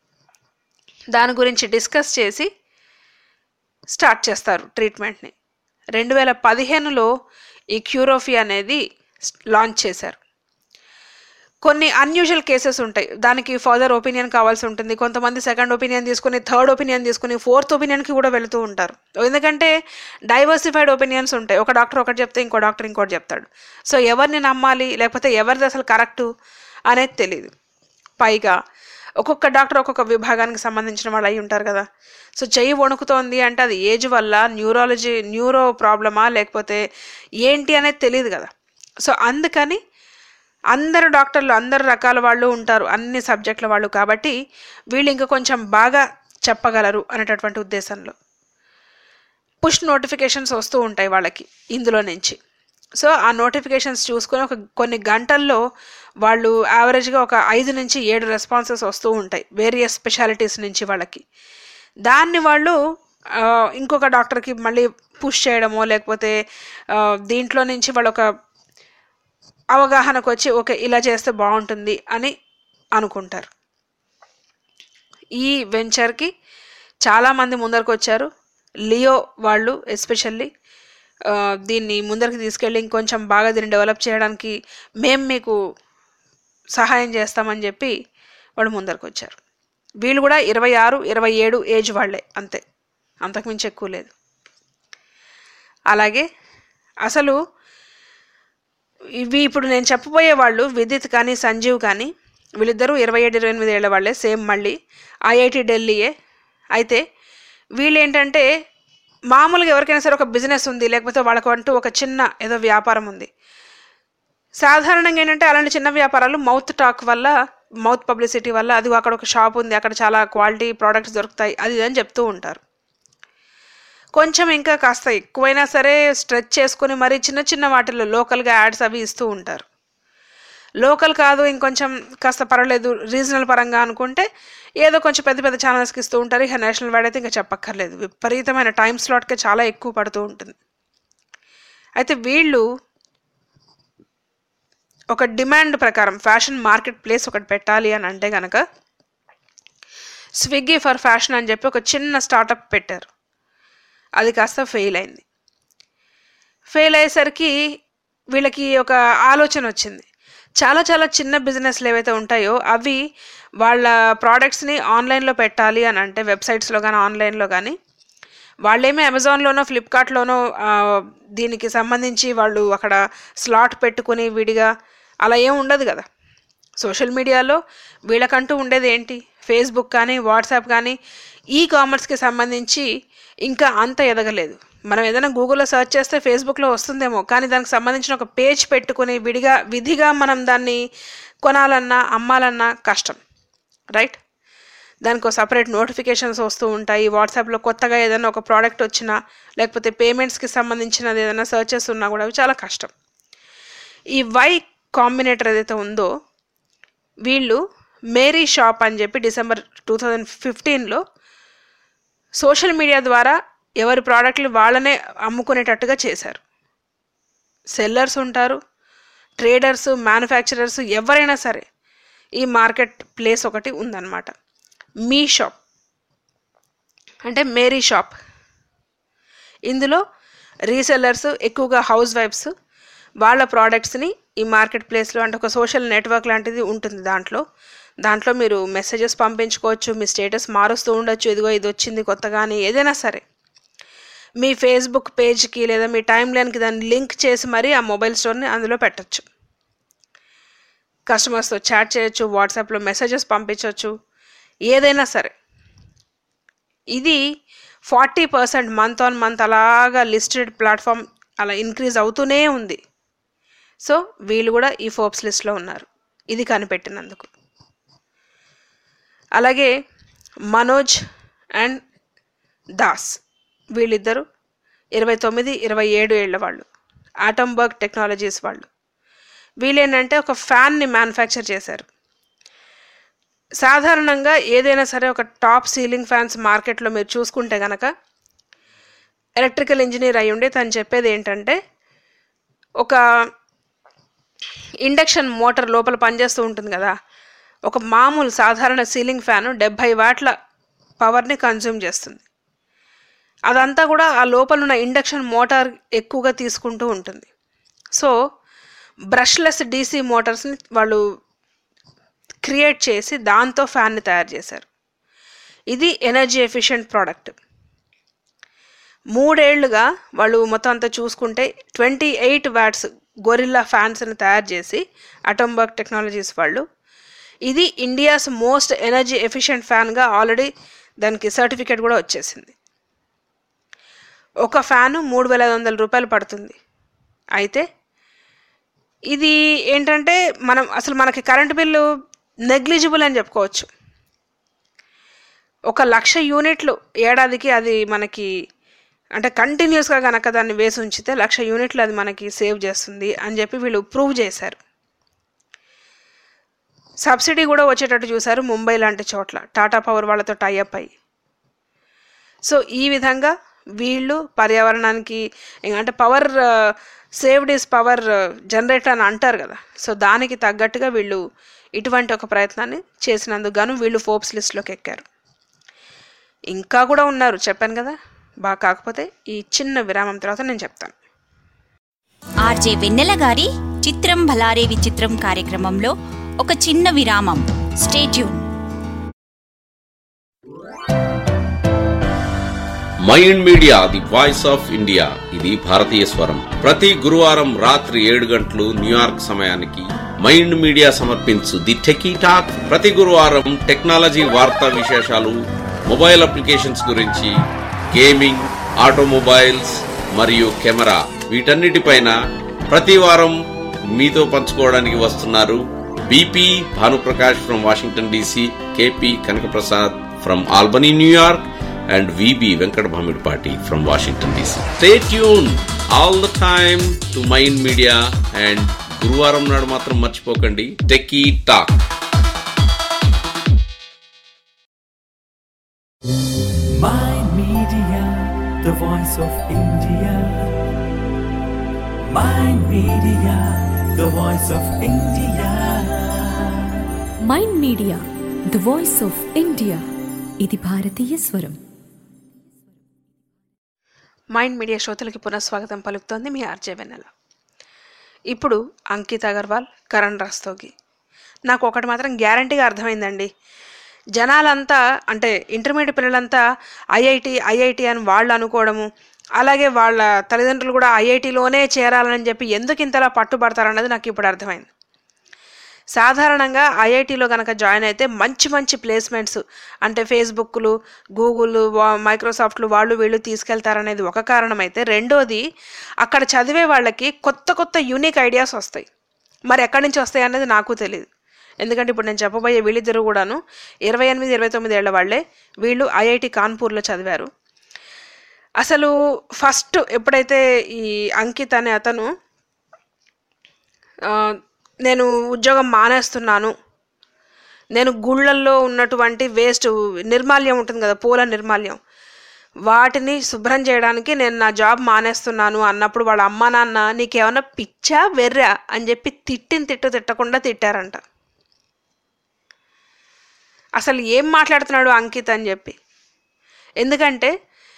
దాని గురించి డిస్కస్ చేసి స్టార్ట్ చేస్తారు ట్రీట్మెంట్ని రెండు వేల పదిహేనులో ఈ క్యూరోఫీ అనేది లాంచ్ చేశారు కొన్ని అన్యూజువల్ కేసెస్ ఉంటాయి దానికి ఫర్దర్ ఒపీనియన్ కావాల్సి ఉంటుంది కొంతమంది సెకండ్ ఒపీనియన్ తీసుకుని థర్డ్ ఒపీనియన్ తీసుకుని ఫోర్త్ ఒపీనియన్కి కూడా వెళుతూ ఉంటారు ఎందుకంటే డైవర్సిఫైడ్ ఒపీనియన్స్ ఉంటాయి ఒక డాక్టర్ ఒకటి చెప్తే ఇంకో డాక్టర్ ఇంకోటి చెప్తాడు సో ఎవరిని నమ్మాలి లేకపోతే ఎవరిది అసలు కరెక్టు అనేది తెలియదు పైగా ఒక్కొక్క డాక్టర్ ఒక్కొక్క విభాగానికి సంబంధించిన వాళ్ళు అయి ఉంటారు కదా సో చెయ్యి వణుకుతోంది అంటే అది ఏజ్ వల్ల న్యూరాలజీ న్యూరో ప్రాబ్లమా లేకపోతే ఏంటి అనేది తెలియదు కదా సో అందుకని అందరు డాక్టర్లు అందరు రకాల వాళ్ళు ఉంటారు అన్ని సబ్జెక్టుల వాళ్ళు కాబట్టి వీళ్ళు ఇంకా కొంచెం బాగా చెప్పగలరు అనేటటువంటి ఉద్దేశంలో పుష్ నోటిఫికేషన్స్ వస్తూ ఉంటాయి వాళ్ళకి ఇందులో నుంచి సో ఆ నోటిఫికేషన్స్ చూసుకొని ఒక కొన్ని గంటల్లో వాళ్ళు యావరేజ్గా ఒక ఐదు నుంచి ఏడు రెస్పాన్సెస్ వస్తూ ఉంటాయి వేరియస్ స్పెషాలిటీస్ నుంచి వాళ్ళకి దాన్ని వాళ్ళు ఆ, ఇంకొక డాక్టర్కి మళ్ళీ పుష్ చేయడమో లేకపోతే ఆ, దీంట్లో నుంచి వాళ్ళు ఒక అవగాహనకు వచ్చి ఓకే ఇలా చేస్తే బాగుంటుంది అని అనుకుంటారు ఈ వెంచర్కి చాలామంది ముందరకు వచ్చారు లియో వాళ్ళు ఎస్పెషల్లీ దీన్ని ముందరికి తీసుకెళ్ళి ఇంకొంచెం బాగా దీన్ని డెవలప్ చేయడానికి మేము మీకు సహాయం చేస్తామని చెప్పి వాళ్ళు ముందరకు వచ్చారు వీళ్ళు కూడా ఇరవై ఆరు ఇరవై ఏడు ఏజ్ వాళ్ళే అంతే అంతకుమించి ఎక్కువ లేదు అలాగే అసలు ఇవి ఇప్పుడు నేను చెప్పబోయే వాళ్ళు విదిత్ కానీ సంజీవ్ కానీ వీళ్ళిద్దరూ ఇరవై ఏడు ఇరవై ఎనిమిది ఏళ్ళ వాళ్ళే సేమ్ మళ్ళీ ఐఐటి ఢిల్లీయే అయితే వీళ్ళు ఏంటంటే మామూలుగా ఎవరికైనా సరే ఒక బిజినెస్ ఉంది లేకపోతే వాళ్ళకు అంటూ ఒక చిన్న ఏదో వ్యాపారం ఉంది సాధారణంగా ఏంటంటే అలాంటి చిన్న వ్యాపారాలు మౌత్ టాక్ వల్ల మౌత్ పబ్లిసిటీ వల్ల అది అక్కడ ఒక షాప్ ఉంది అక్కడ చాలా క్వాలిటీ ప్రోడక్ట్స్ దొరుకుతాయి అది ఇది అని చెప్తూ ఉంటారు కొంచెం ఇంకా కాస్త ఎక్కువైనా సరే స్ట్రెచ్ చేసుకుని మరీ చిన్న చిన్న వాటిల్లో లోకల్గా యాడ్స్ అవి ఇస్తూ ఉంటారు లోకల్ కాదు ఇంకొంచెం కాస్త పర్వాలేదు రీజనల్ పరంగా అనుకుంటే ఏదో కొంచెం పెద్ద పెద్ద ఛానల్స్కి ఇస్తూ ఉంటారు ఇక నేషనల్ వైడ్ అయితే ఇంకా చెప్పక్కర్లేదు విపరీతమైన టైం స్లాట్కే చాలా ఎక్కువ పడుతూ ఉంటుంది అయితే వీళ్ళు ఒక డిమాండ్ ప్రకారం ఫ్యాషన్ మార్కెట్ ప్లేస్ ఒకటి పెట్టాలి అని అంటే కనుక స్విగ్గీ ఫర్ ఫ్యాషన్ అని చెప్పి ఒక చిన్న స్టార్టప్ పెట్టారు అది కాస్త ఫెయిల్ అయింది ఫెయిల్ అయ్యేసరికి వీళ్ళకి ఒక ఆలోచన వచ్చింది చాలా చాలా చిన్న బిజినెస్లు ఏవైతే ఉంటాయో అవి వాళ్ళ ప్రోడక్ట్స్ని ఆన్లైన్లో పెట్టాలి అని అంటే వెబ్సైట్స్లో కానీ ఆన్లైన్లో కానీ వాళ్ళేమో అమెజాన్లోనో ఫ్లిప్కార్ట్లోనో ఆ, దీనికి సంబంధించి వాళ్ళు అక్కడ స్లాట్ పెట్టుకుని విడిగా అలా ఏం ఉండదు కదా సోషల్ మీడియాలో వీళ్ళకంటూ ఉండేది ఏంటి ఫేస్బుక్ కానీ వాట్సాప్ కానీ ఈ కామర్స్కి సంబంధించి ఇంకా అంత ఎదగలేదు మనం ఏదైనా గూగుల్లో సెర్చ్ చేస్తే ఫేస్బుక్లో వస్తుందేమో కానీ దానికి సంబంధించిన ఒక పేజ్ పెట్టుకుని విడిగా విధిగా మనం దాన్ని కొనాలన్నా అమ్మాలన్నా కష్టం రైట్ దానికి ఒక సపరేట్ నోటిఫికేషన్స్ వస్తూ ఉంటాయి వాట్సాప్లో కొత్తగా ఏదైనా ఒక ప్రోడక్ట్ వచ్చినా లేకపోతే పేమెంట్స్కి సంబంధించినది ఏదైనా సెర్చ్ చేస్తున్నా కూడా అవి చాలా కష్టం ఈ వై కాంబినేటర్ ఏదైతే ఉందో వీళ్ళు మేరీ షాప్ అని చెప్పి డిసెంబర్ టూ థౌజండ్ ఫిఫ్టీన్లో సోషల్ మీడియా ద్వారా ఎవరి ప్రోడక్ట్లు వాళ్ళనే అమ్ముకునేటట్టుగా చేశారు సెల్లర్స్ ఉంటారు ట్రేడర్స్ మ్యానుఫ్యాక్చరర్స్ ఎవరైనా సరే ఈ మార్కెట్ ప్లేస్ ఒకటి ఉందన్నమాట మీ షాప్ అంటే మేరీ షాప్ ఇందులో రీసెల్లర్స్ ఎక్కువగా హౌస్ వైఫ్స్ వాళ్ళ ప్రోడక్ట్స్ని ఈ మార్కెట్ ప్లేస్లో అంటే ఒక సోషల్ నెట్వర్క్ లాంటిది ఉంటుంది దాంట్లో దాంట్లో మీరు మెసేజెస్ పంపించుకోవచ్చు మీ స్టేటస్ మారుస్తూ ఉండొచ్చు ఇదిగో ఇది వచ్చింది కొత్తగా అని ఏదైనా సరే మీ ఫేస్బుక్ పేజ్కి లేదా మీ టైం లైన్కి దాన్ని లింక్ చేసి మరీ ఆ మొబైల్ స్టోర్ని అందులో పెట్టచ్చు కస్టమర్స్తో చాట్ చేయొచ్చు వాట్సాప్లో మెసేజెస్ పంపించవచ్చు ఏదైనా సరే ఇది forty percent month on month అలాగా లిస్టెడ్ ప్లాట్ఫామ్ అలా ఇంక్రీజ్ అవుతూనే ఉంది సో వీళ్ళు కూడా ఈ ఫోర్బ్స్ లిస్ట్లో ఉన్నారు ఇది కనిపెట్టినందుకు అలాగే మనోజ్ అండ్ దాస్ వీళ్ళిద్దరు ఇరవై తొమ్మిది ఇరవై ఏడు ఏళ్ళ వాళ్ళు ఆటంబర్గ్ టెక్నాలజీస్ వాళ్ళు వీళ్ళేంటంటే ఒక ఫ్యాన్ని మ్యానుఫ్యాక్చర్ చేశారు సాధారణంగా ఏదైనా సరే ఒక టాప్ సీలింగ్ ఫ్యాన్స్ మార్కెట్లో మీరు చూసుకుంటే గనక ఎలక్ట్రికల్ ఇంజనీర్ అయి ఉండి తను చెప్పేది ఏంటంటే ఒక ఇండక్షన్ మోటార్ లోపల పనిచేస్తూ ఉంటుంది కదా ఒక మామూలు సాధారణ సీలింగ్ ఫ్యాన్ డెబ్భై వాట్ల పవర్ని కన్జ్యూమ్ చేస్తుంది అదంతా కూడా ఆ లోపల ఉన్న ఇండక్షన్ మోటార్ ఎక్కువగా తీసుకుంటూ ఉంటుంది సో బ్రష్లెస్ డీసీ మోటార్స్ని వాళ్ళు క్రియేట్ చేసి దాంతో ఫ్యాన్ని తయారు చేశారు ఇది ఎనర్జీ ఎఫిషియెంట్ ప్రోడక్ట్ మూడేళ్లుగా వాళ్ళు మొత్తం అంతా చూసుకుంటే ట్వంటీ ఎయిట్ వ్యాట్స్ గొరిల్లా ఫ్యాన్స్ని తయారు చేసి అటంబర్గ్ టెక్నాలజీస్ వాళ్ళు ఇది ఇండియాస్ మోస్ట్ ఎనర్జీ ఎఫిషియెంట్ ఫ్యాన్గా ఆల్రెడీ దానికి సర్టిఫికేట్ కూడా వచ్చేసింది ఒక ఫ్యాను మూడు వేల ఐదు వందల రూపాయలు పడుతుంది అయితే ఇది ఏంటంటే మనం అసలు మనకి కరెంటు బిల్లు నెగ్లిజిబుల్ అని చెప్పుకోవచ్చు ఒక లక్ష యూనిట్లు ఏడాదికి అది మనకి అంటే కంటిన్యూస్గా కనుక దాన్ని వేసి ఉంచితే లక్ష యూనిట్లు అది మనకి సేవ్ చేస్తుంది అని చెప్పి వీళ్ళు ప్రూవ్ చేశారు సబ్సిడీ కూడా వచ్చేటట్టు చూశారు ముంబై లాంటి చోట్ల టాటా పవర్ వాళ్ళతో టైఅప్ అయ్యి సో ఈ విధంగా వీళ్ళు పర్యావరణానికి అంటే power saved is power generator అని అంటారు కదా సో దానికి తగ్గట్టుగా వీళ్ళు ఇటువంటి ఒక ప్రయత్నాన్ని చేసినందుకు గాను వీళ్ళు ఫోర్బ్స్ లిస్ట్లోకి ఎక్కారు ఇంకా కూడా ఉన్నారు చెప్పాను కదా బాగా కాకపోతే ఈ చిన్న విరామం తర్వాత నేను చెప్తాను ఆర్జే వెన్నెల గారి చిత్రం భలారే విచిత్రం కార్యక్రమంలో ఒక చిన్న విరామం stay tuned Mind Media the voice of India ఇది భారతీయ స్వరం ప్రతి గురువారం రాత్రి ఏడు గంటలు న్యూయార్క్ సమయానికి మైండ్ మీడియా సమర్పించు ది టెకీ టాక్ ప్రతి గురువారం టెక్నాలజీ వార్తా విశేషాలు మొబైల్ అప్లికేషన్స్ గురించి గేమింగ్ ఆటోమొబైల్స్ మరియు కెమెరా వీటన్నిటిపైన ప్రతి వారం మీతో పంచుకోవడానికి వస్తున్నారు BP Bhanuprakash from Washington DC KP Kanakaprasad from Albany New York and VB Venkat Bhamidpati from Washington DC. Stay tuned all the time to Mind Media and గురువారం నాడు మాత్రం మర్చిపోకండి techie talk Mind Media, the voice of India. Mind Media, the voice of India. Mind Media the voice of India ఇది భారతీయ స్వరం మైండ్ మీడియా శ్రోతలకి పునఃస్వాగతం పలుకుతోంది మీ ఆర్జే వెన్నెల ఇప్పుడు అంకిత్ అగర్వాల్ కరణ్ రస్తోగి నాకు ఒకటి మాత్రం గ్యారంటీగా అర్థమైందండి జనాలంతా అంటే ఇంటర్మీడియట్ పిల్లలంతా ఐఐటి ఐఐటి అని వాళ్ళు అనుకోవడము అలాగే వాళ్ళ తల్లిదండ్రులు కూడా ఐఐటిలోనే చేరాలని చెప్పి ఎందుకు ఇంతలా పట్టుబడతారన్నది నాకు ఇప్పుడు అర్థమైంది సాధారణంగా ఐఐటిలో కనుక జాయిన్ అయితే మంచి మంచి ప్లేస్మెంట్స్ అంటే ఫేస్బుక్లు గూగుల్ మైక్రోసాఫ్ట్లు వాళ్ళు వీళ్ళు తీసుకెళ్తారనేది ఒక కారణం అయితే రెండోది అక్కడ చదివే వాళ్ళకి కొత్త కొత్త యూనిక్ ఐడియాస్ వస్తాయి మరి ఎక్కడి నుంచి వస్తాయి అనేది నాకు తెలియదు ఎందుకంటే ఇప్పుడు నేను చెప్పబోయే వీళ్ళిద్దరు కూడాను ఇరవై ఎనిమిది ఇరవై తొమ్మిది ఏళ్ల వాళ్ళే వీళ్ళు ఐఐటి కాన్పూర్లో చదివారు అసలు ఫస్ట్ ఎప్పుడైతే ఈ అంకిత్ అనే అతను ఆ, నేను ఉద్యోగం మానేస్తున్నాను నేను గుళ్ళల్లో ఉన్నటువంటి వేస్ట్ నిర్మాల్యం ఉంటుంది కదా పూల నిర్మాల్యం వాటిని శుభ్రం చేయడానికి నేను నా జాబ్ మానేస్తున్నాను అన్నప్పుడు వాళ్ళ అమ్మ నాన్న నీకేమన్నా పిచ్చా వెర్రా అని చెప్పి తిట్టిన తిట్టు తిట్టకుండా తిట్టారంట అసలు ఏం మాట్లాడుతున్నాడు అంకిత్ అని చెప్పి ఎందుకంటే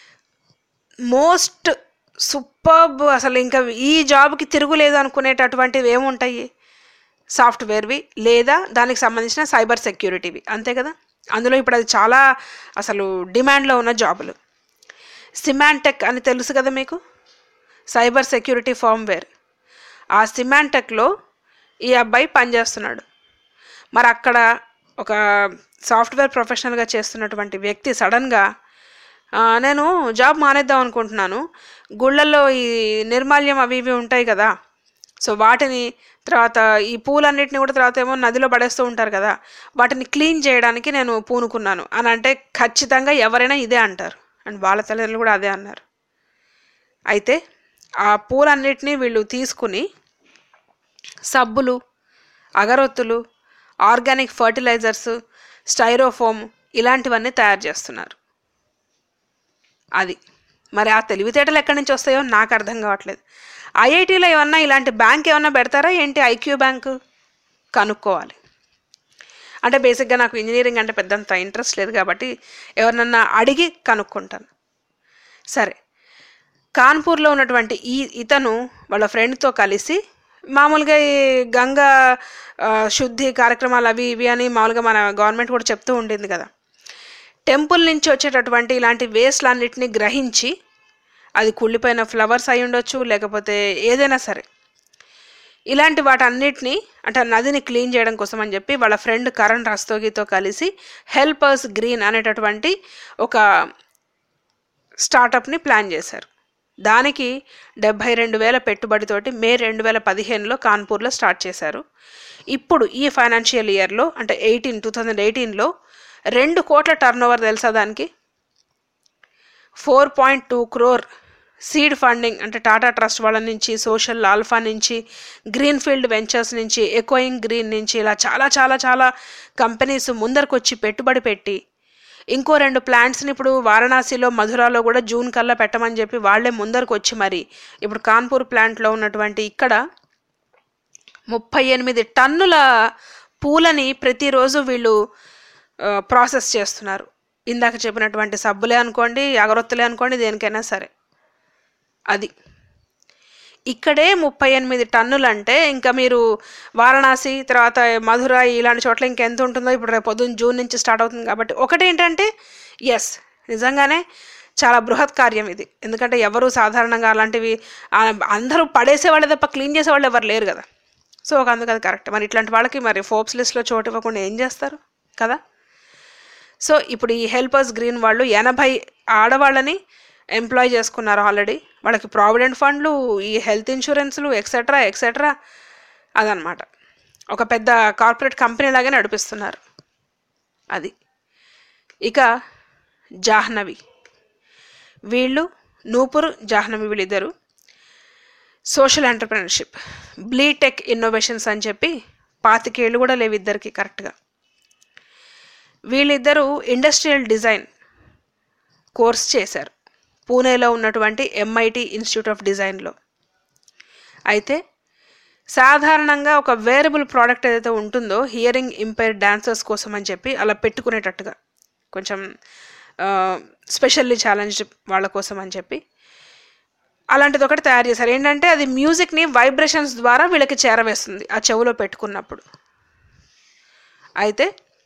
మోస్ట్ సూపర్బ్ అసలు ఇంకా ఈ జాబ్కి తిరుగులేదు అనుకునేటటువంటివి ఏముంటాయి సాఫ్ట్వేర్వి లేదా దానికి సంబంధించిన సైబర్ సెక్యూరిటీవి అంతే కదా అందులో ఇప్పుడు అది చాలా అసలు డిమాండ్లో ఉన్న జాబులు సిమాంటెక్ అని తెలుసు కదా మీకు సైబర్ సెక్యూరిటీ ఫార్మ్వేర్ ఆ సిమాంటెక్లో ఈ అబ్బాయి పనిచేస్తున్నాడు మరి అక్కడ ఒక సాఫ్ట్వేర్ ప్రొఫెషనల్గా చేస్తున్నటువంటి వ్యక్తి సడన్గా "ఆ, నేను జాబ్ మానేద్దాం అనుకుంటున్నాను గుళ్ళల్లో ఈ నిర్మాల్యం అవి ఇవి ఉంటాయి కదా సో వాటిని తర్వాత ఈ పూలన్నిటిని కూడా తర్వాత ఏమో నదిలో పడేస్తూ ఉంటారు కదా వాటిని క్లీన్ చేయడానికి నేను పూనుకున్నాను అని అంటే ఖచ్చితంగా ఎవరైనా ఇదే అంటారు అండ్ వాళ్ళ తల్లిదండ్రులు కూడా అదే అన్నారు అయితే ఆ పూలన్నిటినీ వీళ్ళు తీసుకుని సబ్బులు అగరొత్తులు ఆర్గానిక్ ఫర్టిలైజర్స్ స్టైరోఫోమ్ ఇలాంటివన్నీ తయారు చేస్తున్నారు అది మరి ఆ తెలివితేటలు ఎక్కడి నుంచి వస్తాయో నాకు అర్థం కావట్లేదు ఐఐటీలో ఏమన్నా ఇలాంటి బ్యాంక్ ఏమన్నా పెడతారా ఏంటి ఐక్యూ బ్యాంకు కనుక్కోవాలి అంటే బేసిక్గా నాకు ఇంజనీరింగ్ అంటే పెద్దంత ఇంట్రెస్ట్ లేదు కాబట్టి ఎవరినన్నా అడిగి కనుక్కుంటాను సరే కాన్పూర్లో ఉన్నటువంటి ఈ ఇతను వాళ్ళ ఫ్రెండ్తో కలిసి మామూలుగా ఈ గంగా ఆ, శుద్ధి కార్యక్రమాలు అవి ఇవి అని మామూలుగా మన గవర్నమెంట్ కూడా చెప్తూ ఉండింది కదా టెంపుల్ నుంచి వచ్చేటటువంటి ఇలాంటి వేస్ట్లన్నిటిని గ్రహించి అది కుళ్ళిపోయిన ఫ్లవర్స్ అయి ఉండొచ్చు లేకపోతే ఏదైనా సరే ఇలాంటి వాటన్నిటిని అంటే ఆ నదిని క్లీన్ చేయడం కోసం అని చెప్పి వాళ్ళ ఫ్రెండ్ కరణ్ రస్తోగితో కలిసి హెల్పర్స్ గ్రీన్ అనేటటువంటి ఒక స్టార్టప్ని ప్లాన్ చేశారు దానికి డెబ్భై రెండు వేల పెట్టుబడితోటి మే రెండు వేల పదిహేనులో కాన్పూర్లో స్టార్ట్ చేశారు ఇప్పుడు ఈ ఫైనాన్షియల్ ఇయర్లో అంటే ఎయిటీన్ టూ థౌజండ్ ఎయిటీన్లో రెండు కోట్ల టర్న్ ఓవర్ తెలుసా దానికి four point two crore seed funding అంటే టాటా ట్రస్ట్ వాళ్ళ నుంచి సోషల్ ఆల్ఫా నుంచి గ్రీన్ ఫీల్డ్ వెంచర్స్ నుంచి ఎకోయింగ్ గ్రీన్ నుంచి ఇలా చాలా చాలా చాలా కంపెనీస్ ముందరకు వచ్చి పెట్టుబడి పెట్టి ఇంకో రెండు ప్లాంట్స్ని ఇప్పుడు వారణాసిలో మధురాలో కూడా జూన్ కల్లా పెట్టమని చెప్పి వాళ్ళే ముందరకు వచ్చి మరి ఇప్పుడు కాన్పూర్ ప్లాంట్లో ఉన్నటువంటి ఇక్కడ ముప్పై ఎనిమిది టన్నుల పూలని ప్రతిరోజు వీళ్ళు ఆ, ప్రాసెస్ చేస్తున్నారు ఇందాక చెప్పినటువంటి సబ్బులే అనుకోండి అగరొత్తులే అనుకోండి దేనికైనా సరే అది ఇక్కడే ముప్పై ఎనిమిది టన్నులు అంటే ఇంకా మీరు వారణాసి తర్వాత మధుర ఇలాంటి చోట్ల ఇంకెంత ఉంటుందో ఇప్పుడు రేపు పొద్దున్న జూన్ నుంచి స్టార్ట్ అవుతుంది కాబట్టి ఒకటి ఏంటంటే ఎస్ నిజంగానే చాలా బృహత్ కార్యం ఇది ఎందుకంటే ఎవరు సాధారణంగా అలాంటివి ఆ, అందరూ పడేసేవాళ్ళే తప్ప క్లీన్ చేసేవాళ్ళు ఎవరు లేరు కదా సో ఒక అందుకు అది కరెక్ట్ మరి ఇట్లాంటి వాళ్ళకి మరి ఫోర్బ్స్ లిస్ట్లో చోటు ఇవ్వకుండా ఏం చేస్తారు కదా సో ఇప్పుడు ఈ హెల్పర్స్ గ్రీన్ వాళ్ళు ఎనభై ఆడవాళ్ళని ఎంప్లాయ్ చేసుకున్నారు ఆల్రెడీ వాళ్ళకి ప్రావిడెంట్ ఫండ్లు ఈ హెల్త్ ఇన్సూరెన్స్లు ఎక్సెట్రా ఎక్సెట్రా అదనమాట ఒక పెద్ద కార్పొరేట్ కంపెనీ లాగే నడిపిస్తున్నారు అది ఇక జాహ్నవి వీళ్ళు నూపూర్ జాహ్నవి వీళ్ళిద్దరు సోషల్ ఎంటర్ప్రినర్షిప్ బ్లీటెక్ ఇన్నోవేషన్స్ అని చెప్పి పాతికేళ్ళు కూడా లేవు ఇద్దరికి కరెక్ట్గా వీళ్ళిద్దరూ ఇండస్ట్రియల్ డిజైన్ కోర్స్ చేశారు పూణేలో ఉన్నటువంటి ఎంఐటి ఇన్స్టిట్యూట్ ఆఫ్ డిజైన్లో అయితే సాధారణంగా ఒక వేరబుల్ ప్రోడక్ట్ ఏదైతే ఉంటుందో హియరింగ్ ఇంపైర్ డాన్సర్స్ కోసం అని చెప్పి అలా పెట్టుకునేటట్టుగా కొంచెం స్పెషల్లీ ఛాలెంజ్డ్ వాళ్ళ కోసం అని చెప్పి అలాంటిది ఒకటి తయారు చేశారు ఏంటంటే అది మ్యూజిక్ని వైబ్రేషన్స్ ద్వారా వీళ్ళకి చేరవేస్తుంది ఆ చెవులో పెట్టుకున్నప్పుడు అయితే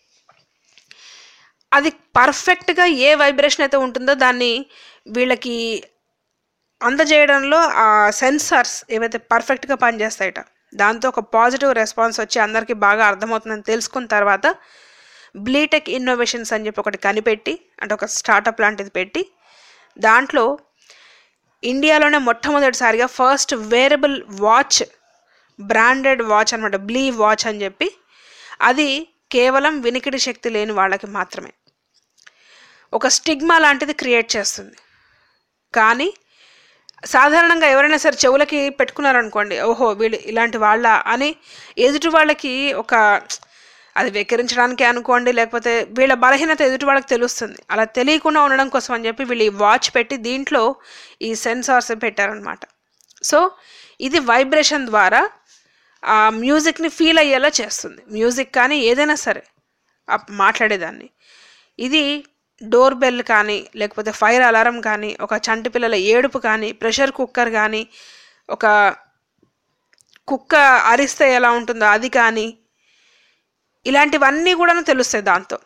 అది పర్ఫెక్ట్గా ఏ వైబ్రేషన్ అయితే ఉంటుందో దాన్ని వీళ్ళకి అందజేయడంలో ఆ సెన్సార్స్ ఏవైతే పర్ఫెక్ట్గా పనిచేస్తాయట దాంతో ఒక పాజిటివ్ రెస్పాన్స్ వచ్చి అందరికీ బాగా అర్థమవుతుందని తెలుసుకున్న తర్వాత బ్లీటెక్ ఇన్నోవేషన్స్ అని చెప్పి ఒకటి కనిపెట్టి అంటే ఒక స్టార్టప్ లాంటిది పెట్టి దాంట్లో ఇండియాలోనే మొట్టమొదటిసారిగా first wearable watch branded watch అనమాట బ్లీ వాచ్ అని చెప్పి అది కేవలం వినికిడి శక్తి లేని వాళ్ళకి మాత్రమే ఒక స్టిగ్మా లాంటిది క్రియేట్ చేస్తుంది కానీ సాధారణంగా ఎవరైనా సరే చెవులకి పెట్టుకున్నారనుకోండి ఓహో వీళ్ళు ఇలాంటి వాళ్ళ అని ఎదుటి వాళ్ళకి ఒక అది వెక్కిరించడానికి అనుకోండి లేకపోతే వీళ్ళ బలహీనత ఎదుటి వాళ్ళకి తెలుస్తుంది అలా తెలియకుండా ఉండడం కోసం అని చెప్పి వీళ్ళు ఈ వాచ్ పెట్టి దీంట్లో ఈ సెన్సార్స్ పెట్టారనమాట సో ఇది వైబ్రేషన్ ద్వారా ఆ మ్యూజిక్ని ఫీల్ అయ్యేలా చేస్తుంది మ్యూజిక్ కానీ ఏదైనా సరే ఆ మాట్లాడేదాన్ని ఇది డోర్ బెల్ కానీ లేకపోతే ఫైర్ అలారం కానీ ఒక చంటి పిల్లల ఏడుపు కానీ ప్రెషర్ కుక్కర్ కానీ ఒక కుక్క అరిస్తే ఎలా ఉంటుందో అది కానీ ఇలాంటివన్నీ కూడా తెలుస్తాయి దాంతో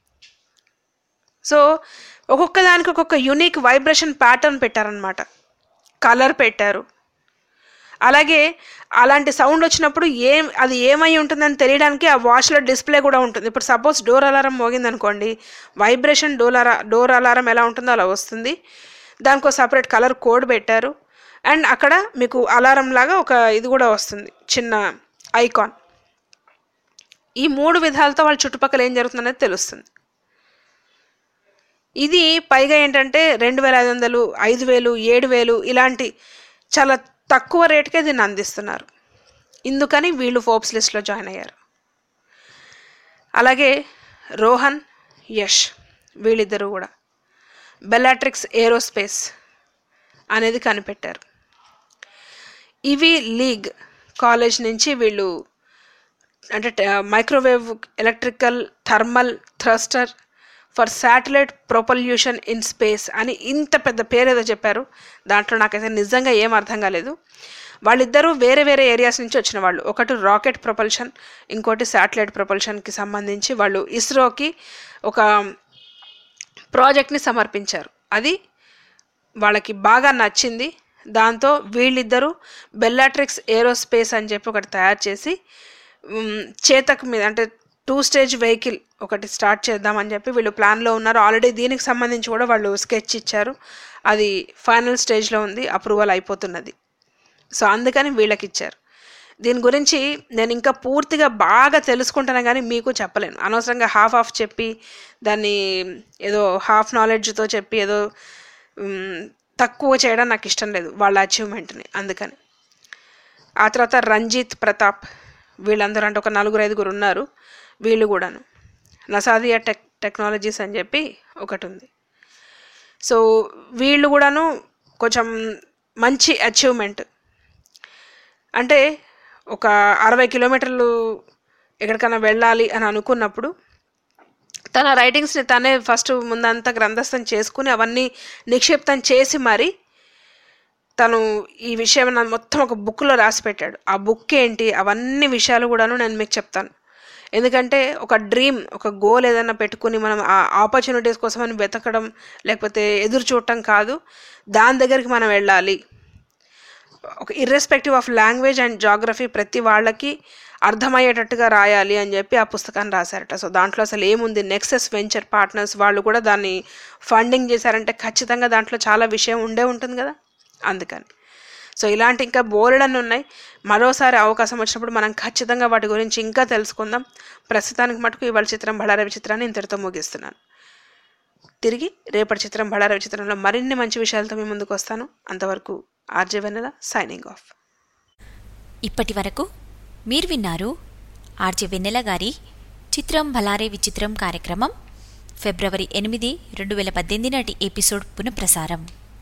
సో ఒక్కొక్క దానికి ఒక్కొక్క యునిక్ వైబ్రేషన్ ప్యాటర్న్ పెట్టారనమాట కలర్ పెట్టారు అలాగే అలాంటి సౌండ్ వచ్చినప్పుడు ఏం అది ఏమై ఉంటుందని తెలియడానికి ఆ వాచ్లో డిస్ప్లే కూడా ఉంటుంది ఇప్పుడు సపోజ్ డోర్ అలారం మోగింది అనుకోండి వైబ్రేషన్ డోర్ అలా డోర్ అలారం ఎలా ఉంటుందో అలా వస్తుంది దానికి ఒక సపరేట్ కలర్ కోడ్ పెట్టారు అండ్ అక్కడ మీకు అలారం లాగా ఒక ఇది కూడా వస్తుంది చిన్న ఐకాన్ ఈ మూడు విధాలతో వాళ్ళ చుట్టుపక్కల ఏం జరుగుతుందనేది తెలుస్తుంది ఇది పైగా ఏంటంటే రెండు వేల ఐదు వందలు ఐదు వేలు ఏడు వేలు ఇలాంటి చాలా తక్కువ రేటుకే దీన్ని అందిస్తున్నారు ఇందుకని వీళ్ళు ఫోర్బ్స్ లిస్ట్లో జాయిన్ అయ్యారు అలాగే రోహన్ యష్ వీళ్ళిద్దరూ కూడా బెల్లాట్రిక్స్ ఏరోస్పేస్ అనేది కనిపెట్టారు ఇవి లీగ్ కాలేజ్ నుంచి వీళ్ళు అంటే microwave electrical thermal thruster for satellite propulsion in space అని ఇంత పెద్ద పేరు ఏదో చెప్పారు దాంట్లో నాకైతే నిజంగా ఏం అర్థం కాలేదు వాళ్ళిద్దరూ వేరే వేరే ఏరియాస్ నుంచి వచ్చిన వాళ్ళు ఒకటి రాకెట్ ప్రొపల్షన్ ఇంకోటి శాటిలైట్ ప్రొపల్షన్కి సంబంధించి వాళ్ళు ఇస్రోకి ఒక ప్రాజెక్ట్ని సమర్పించారు అది వాళ్ళకి బాగా నచ్చింది దాంతో వీళ్ళిద్దరూ బెల్లాట్రిక్స్ ఏరోస్పేస్ అని చెప్పి ఒకటి తయారు చేసి చేతక్ మీద అంటే టూ స్టేజ్ వెహికల్ ఒకటి స్టార్ట్ చేద్దామని చెప్పి వీళ్ళు ప్లాన్లో ఉన్నారు ఆల్రెడీ దీనికి సంబంధించి కూడా వాళ్ళు స్కెచ్ ఇచ్చారు అది ఫైనల్ స్టేజ్లో ఉంది అప్రూవల్ అయిపోతున్నది సో అందుకని వీళ్ళకి ఇచ్చారు దీని గురించి నేను ఇంకా పూర్తిగా బాగా తెలుసుకుంటాను కానీ మీకు చెప్పలేను అనవసరంగా హాఫ్ ఆఫ్ చెప్పి దాన్ని ఏదో హాఫ్ నాలెడ్జ్తో చెప్పి ఏదో తక్కువ చేయడం నాకు ఇష్టం లేదు వాళ్ళ అచీవ్మెంట్ని అందుకని ఆ తర్వాత రంజిత్ ప్రతాప్ వీళ్ళందరూ అంటే ఒక నలుగురు ఐదుగురు ఉన్నారు వీళ్ళు కూడాను నసాదియా టెక్ టెక్నాలజీస్ అని చెప్పి ఒకటి ఉంది సో వీళ్ళు కూడాను కొంచెం మంచి అచీవ్మెంట్ అంటే ఒక అరవై కిలోమీటర్లు ఎక్కడికైనా వెళ్ళాలి అని అనుకున్నప్పుడు తన రైటింగ్స్ని తనే ఫస్ట్ ముందంతా గ్రంథస్థం చేసుకుని అవన్నీ నిక్షిప్తం చేసి మరి తను ఈ విషయం నా మొత్తం ఒక బుక్లో రాసి పెట్టాడు ఆ బుక్ ఏంటి అవన్నీ విషయాలు కూడాను నేను మీకు చెప్తాను ఎందుకంటే ఒక డ్రీమ్ ఒక గోల్ ఏదైనా పెట్టుకుని మనం ఆ ఆపర్చునిటీస్ కోసం అని వెతకడం లేకపోతే ఎదురు చూడటం కాదు దాని దగ్గరికి మనం వెళ్ళాలి ఒక irrespective of language and geography ప్రతి వాళ్ళకి అర్థమయ్యేటట్టుగా రాయాలి అని చెప్పి ఆ పుస్తకాన్ని రాశారట సో దాంట్లో అసలు ఏముంది నెక్సెస్ వెంచర్ పార్ట్నర్స్ వాళ్ళు కూడా దాన్ని ఫండింగ్ చేశారంటే ఖచ్చితంగా దాంట్లో చాలా విషయం ఉండే ఉంటుంది కదా అందుకని సో ఇలాంటి ఇంకా బోలెడన్ని ఉన్నాయి మరోసారి అవకాశం వచ్చినప్పుడు మనం ఖచ్చితంగా వాటి గురించి ఇంకా తెలుసుకుందాం ప్రస్తుతానికి మటుకు ఇవాళ చిత్రం బళారవి చిత్రాన్ని ఇంతటితో ముగిస్తున్నాను తిరిగి రేపటి చిత్రం బడార చిత్రంలో మరిన్ని మంచి విషయాలతో మీ ముందుకు వస్తాను అంతవరకు ఆర్జే వెన్నెల సైనింగ్ ఆఫ్ ఇప్పటి వరకు మీరు విన్నారు ఆర్జే వెన్నెల గారి చిత్రం భలారే విచిత్రం కార్యక్రమం ఫిబ్రవరి ఎనిమిది రెండు వేల పద్దెనిమిది నాటి ఎపిసోడ్ పునఃప్రసారం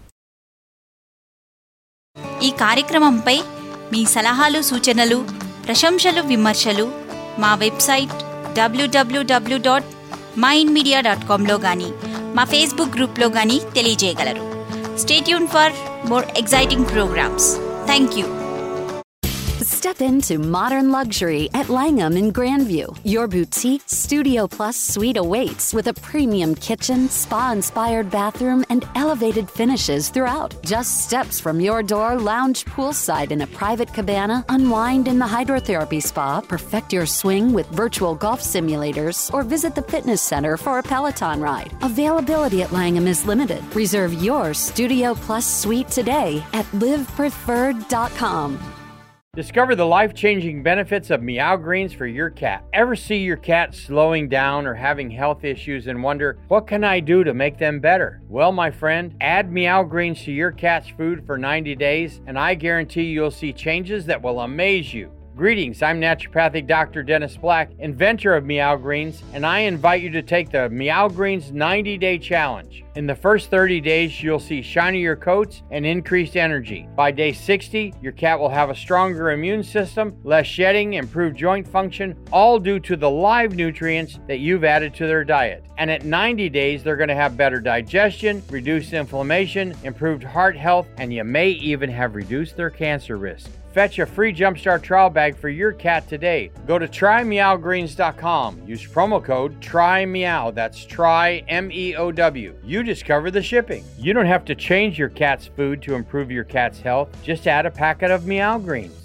ఈ కార్యక్రమంపై మీ సలహాలు సూచనలు ప్రశంసలు విమర్శలు మా website WWW dot Mind Media dot కామ్లో కానీ మా ఫేస్బుక్ గ్రూప్లో కానీ తెలియజేయగలరు stay tuned for more exciting programmes thank you Step into modern luxury at Langham in Grandview. Your boutique Studio Plus suite awaits with a premium kitchen, spa inspired bathroom, and elevated finishes throughout. Just steps from your door, lounge poolside in a private cabana, unwind in the hydrotherapy spa, perfect your swing with virtual golf simulators, or visit the fitness center for a Peloton ride. Availability at Langham is limited. Reserve your Studio Plus suite today at livepreferred.com. Discover the life changing benefits of Meow Greens for your cat. Ever see your cat slowing down or having health issues and wonder, what can I do to make them better? Well, my friend, add Meow Greens to your cat's food for 90 days, and I guarantee you'll see changes that will amaze you. Greetings, I'm naturopathic Dr. Dennis Black, inventor of Meow Greens, and I invite you to take the Meow Greens 90 day challenge. In the first 30 days, you'll see shinier coats and increased energy. By day 60, your cat will have a stronger immune system, less shedding, improved joint function, all due to the live nutrients that you've added to their diet. And at 90 days, they're going to have better digestion, reduced inflammation, improved heart health, and you may even have reduced their cancer risk. Fetch a free Jumpstart trial bag for your cat today. Go to trymeowgreens.com. Use promo code TRYMEOW. That's try M E O W. You discover the shipping. You don't have to change your cat's food to improve your cat's health. Just add a packet of Meow Greens.